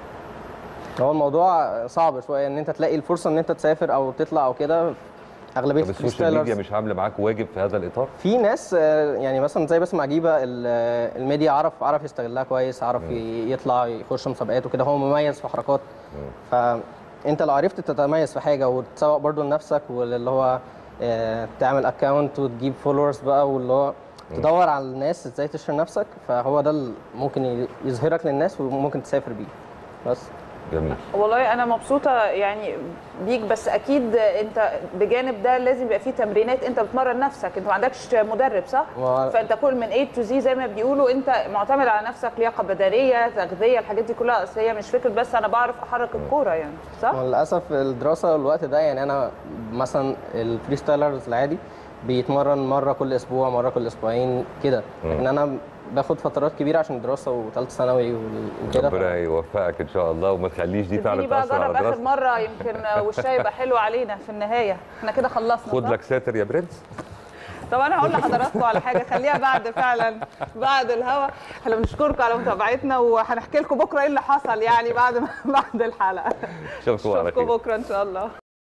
هو الموضوع صعب شويه ان انت تلاقي الفرصه ان انت تسافر او تطلع او كده اغلبيه طب الفري السوشيال ميديا ستايلرز مش عامله معاك واجب في هذا الاطار في ناس آه، يعني مثلا زي باسم عجيبه ال- آه، الميديا عرف عرف يستغلها كويس عرف ي- يطلع يخش مسابقات وكده هو مميز في حركات فانت لو عرفت تتميز في حاجه وتسوق برضو لنفسك واللي هو آه، تعمل اكونت وتجيب فولورز بقى واللي هو تدور على الناس ازاي تشهر نفسك فهو ده اللي ممكن ي- يظهرك للناس وممكن تسافر بيه بس جميل والله انا مبسوطه يعني بيك بس اكيد انت بجانب ده لازم يبقى فيه تمرينات انت بتمرن نفسك انت ما عندكش مدرب صح و- فانت كل من A to Z زي ما بيقولوا انت معتمد على نفسك لياقه بدنيه تغذيه الحاجات دي كلها اصل هي مش فكره بس انا بعرف احرك الكوره يعني صح للاسف الدراسه والوقت ده يعني انا مثلا الفري ستايلرز العادي بيتمرن مره كل اسبوع مره كل اسبوعين كده مم. لكن انا باخد فترات كبيره عشان الدراسه وثالثه ثانوي وال- وكده ف- ربنا يوفقك ان شاء الله وما تخليش دي فعلا اديني بقى تاثر على جرب اخر دراستك مره يمكن وشها يبقى حلو علينا في النهايه احنا كده خلصنا خد صح؟ لك ساتر يا برنس طب انا هقول لحضراتكم على حاجه خليها بعد فعلا بعد الهوا احنا بنشكركم على متابعتنا وهنحكي لكم بكره ايه اللي حصل يعني بعد ما بعد الحلقه اشوفكم على اشوفكم خير بكره ان شاء الله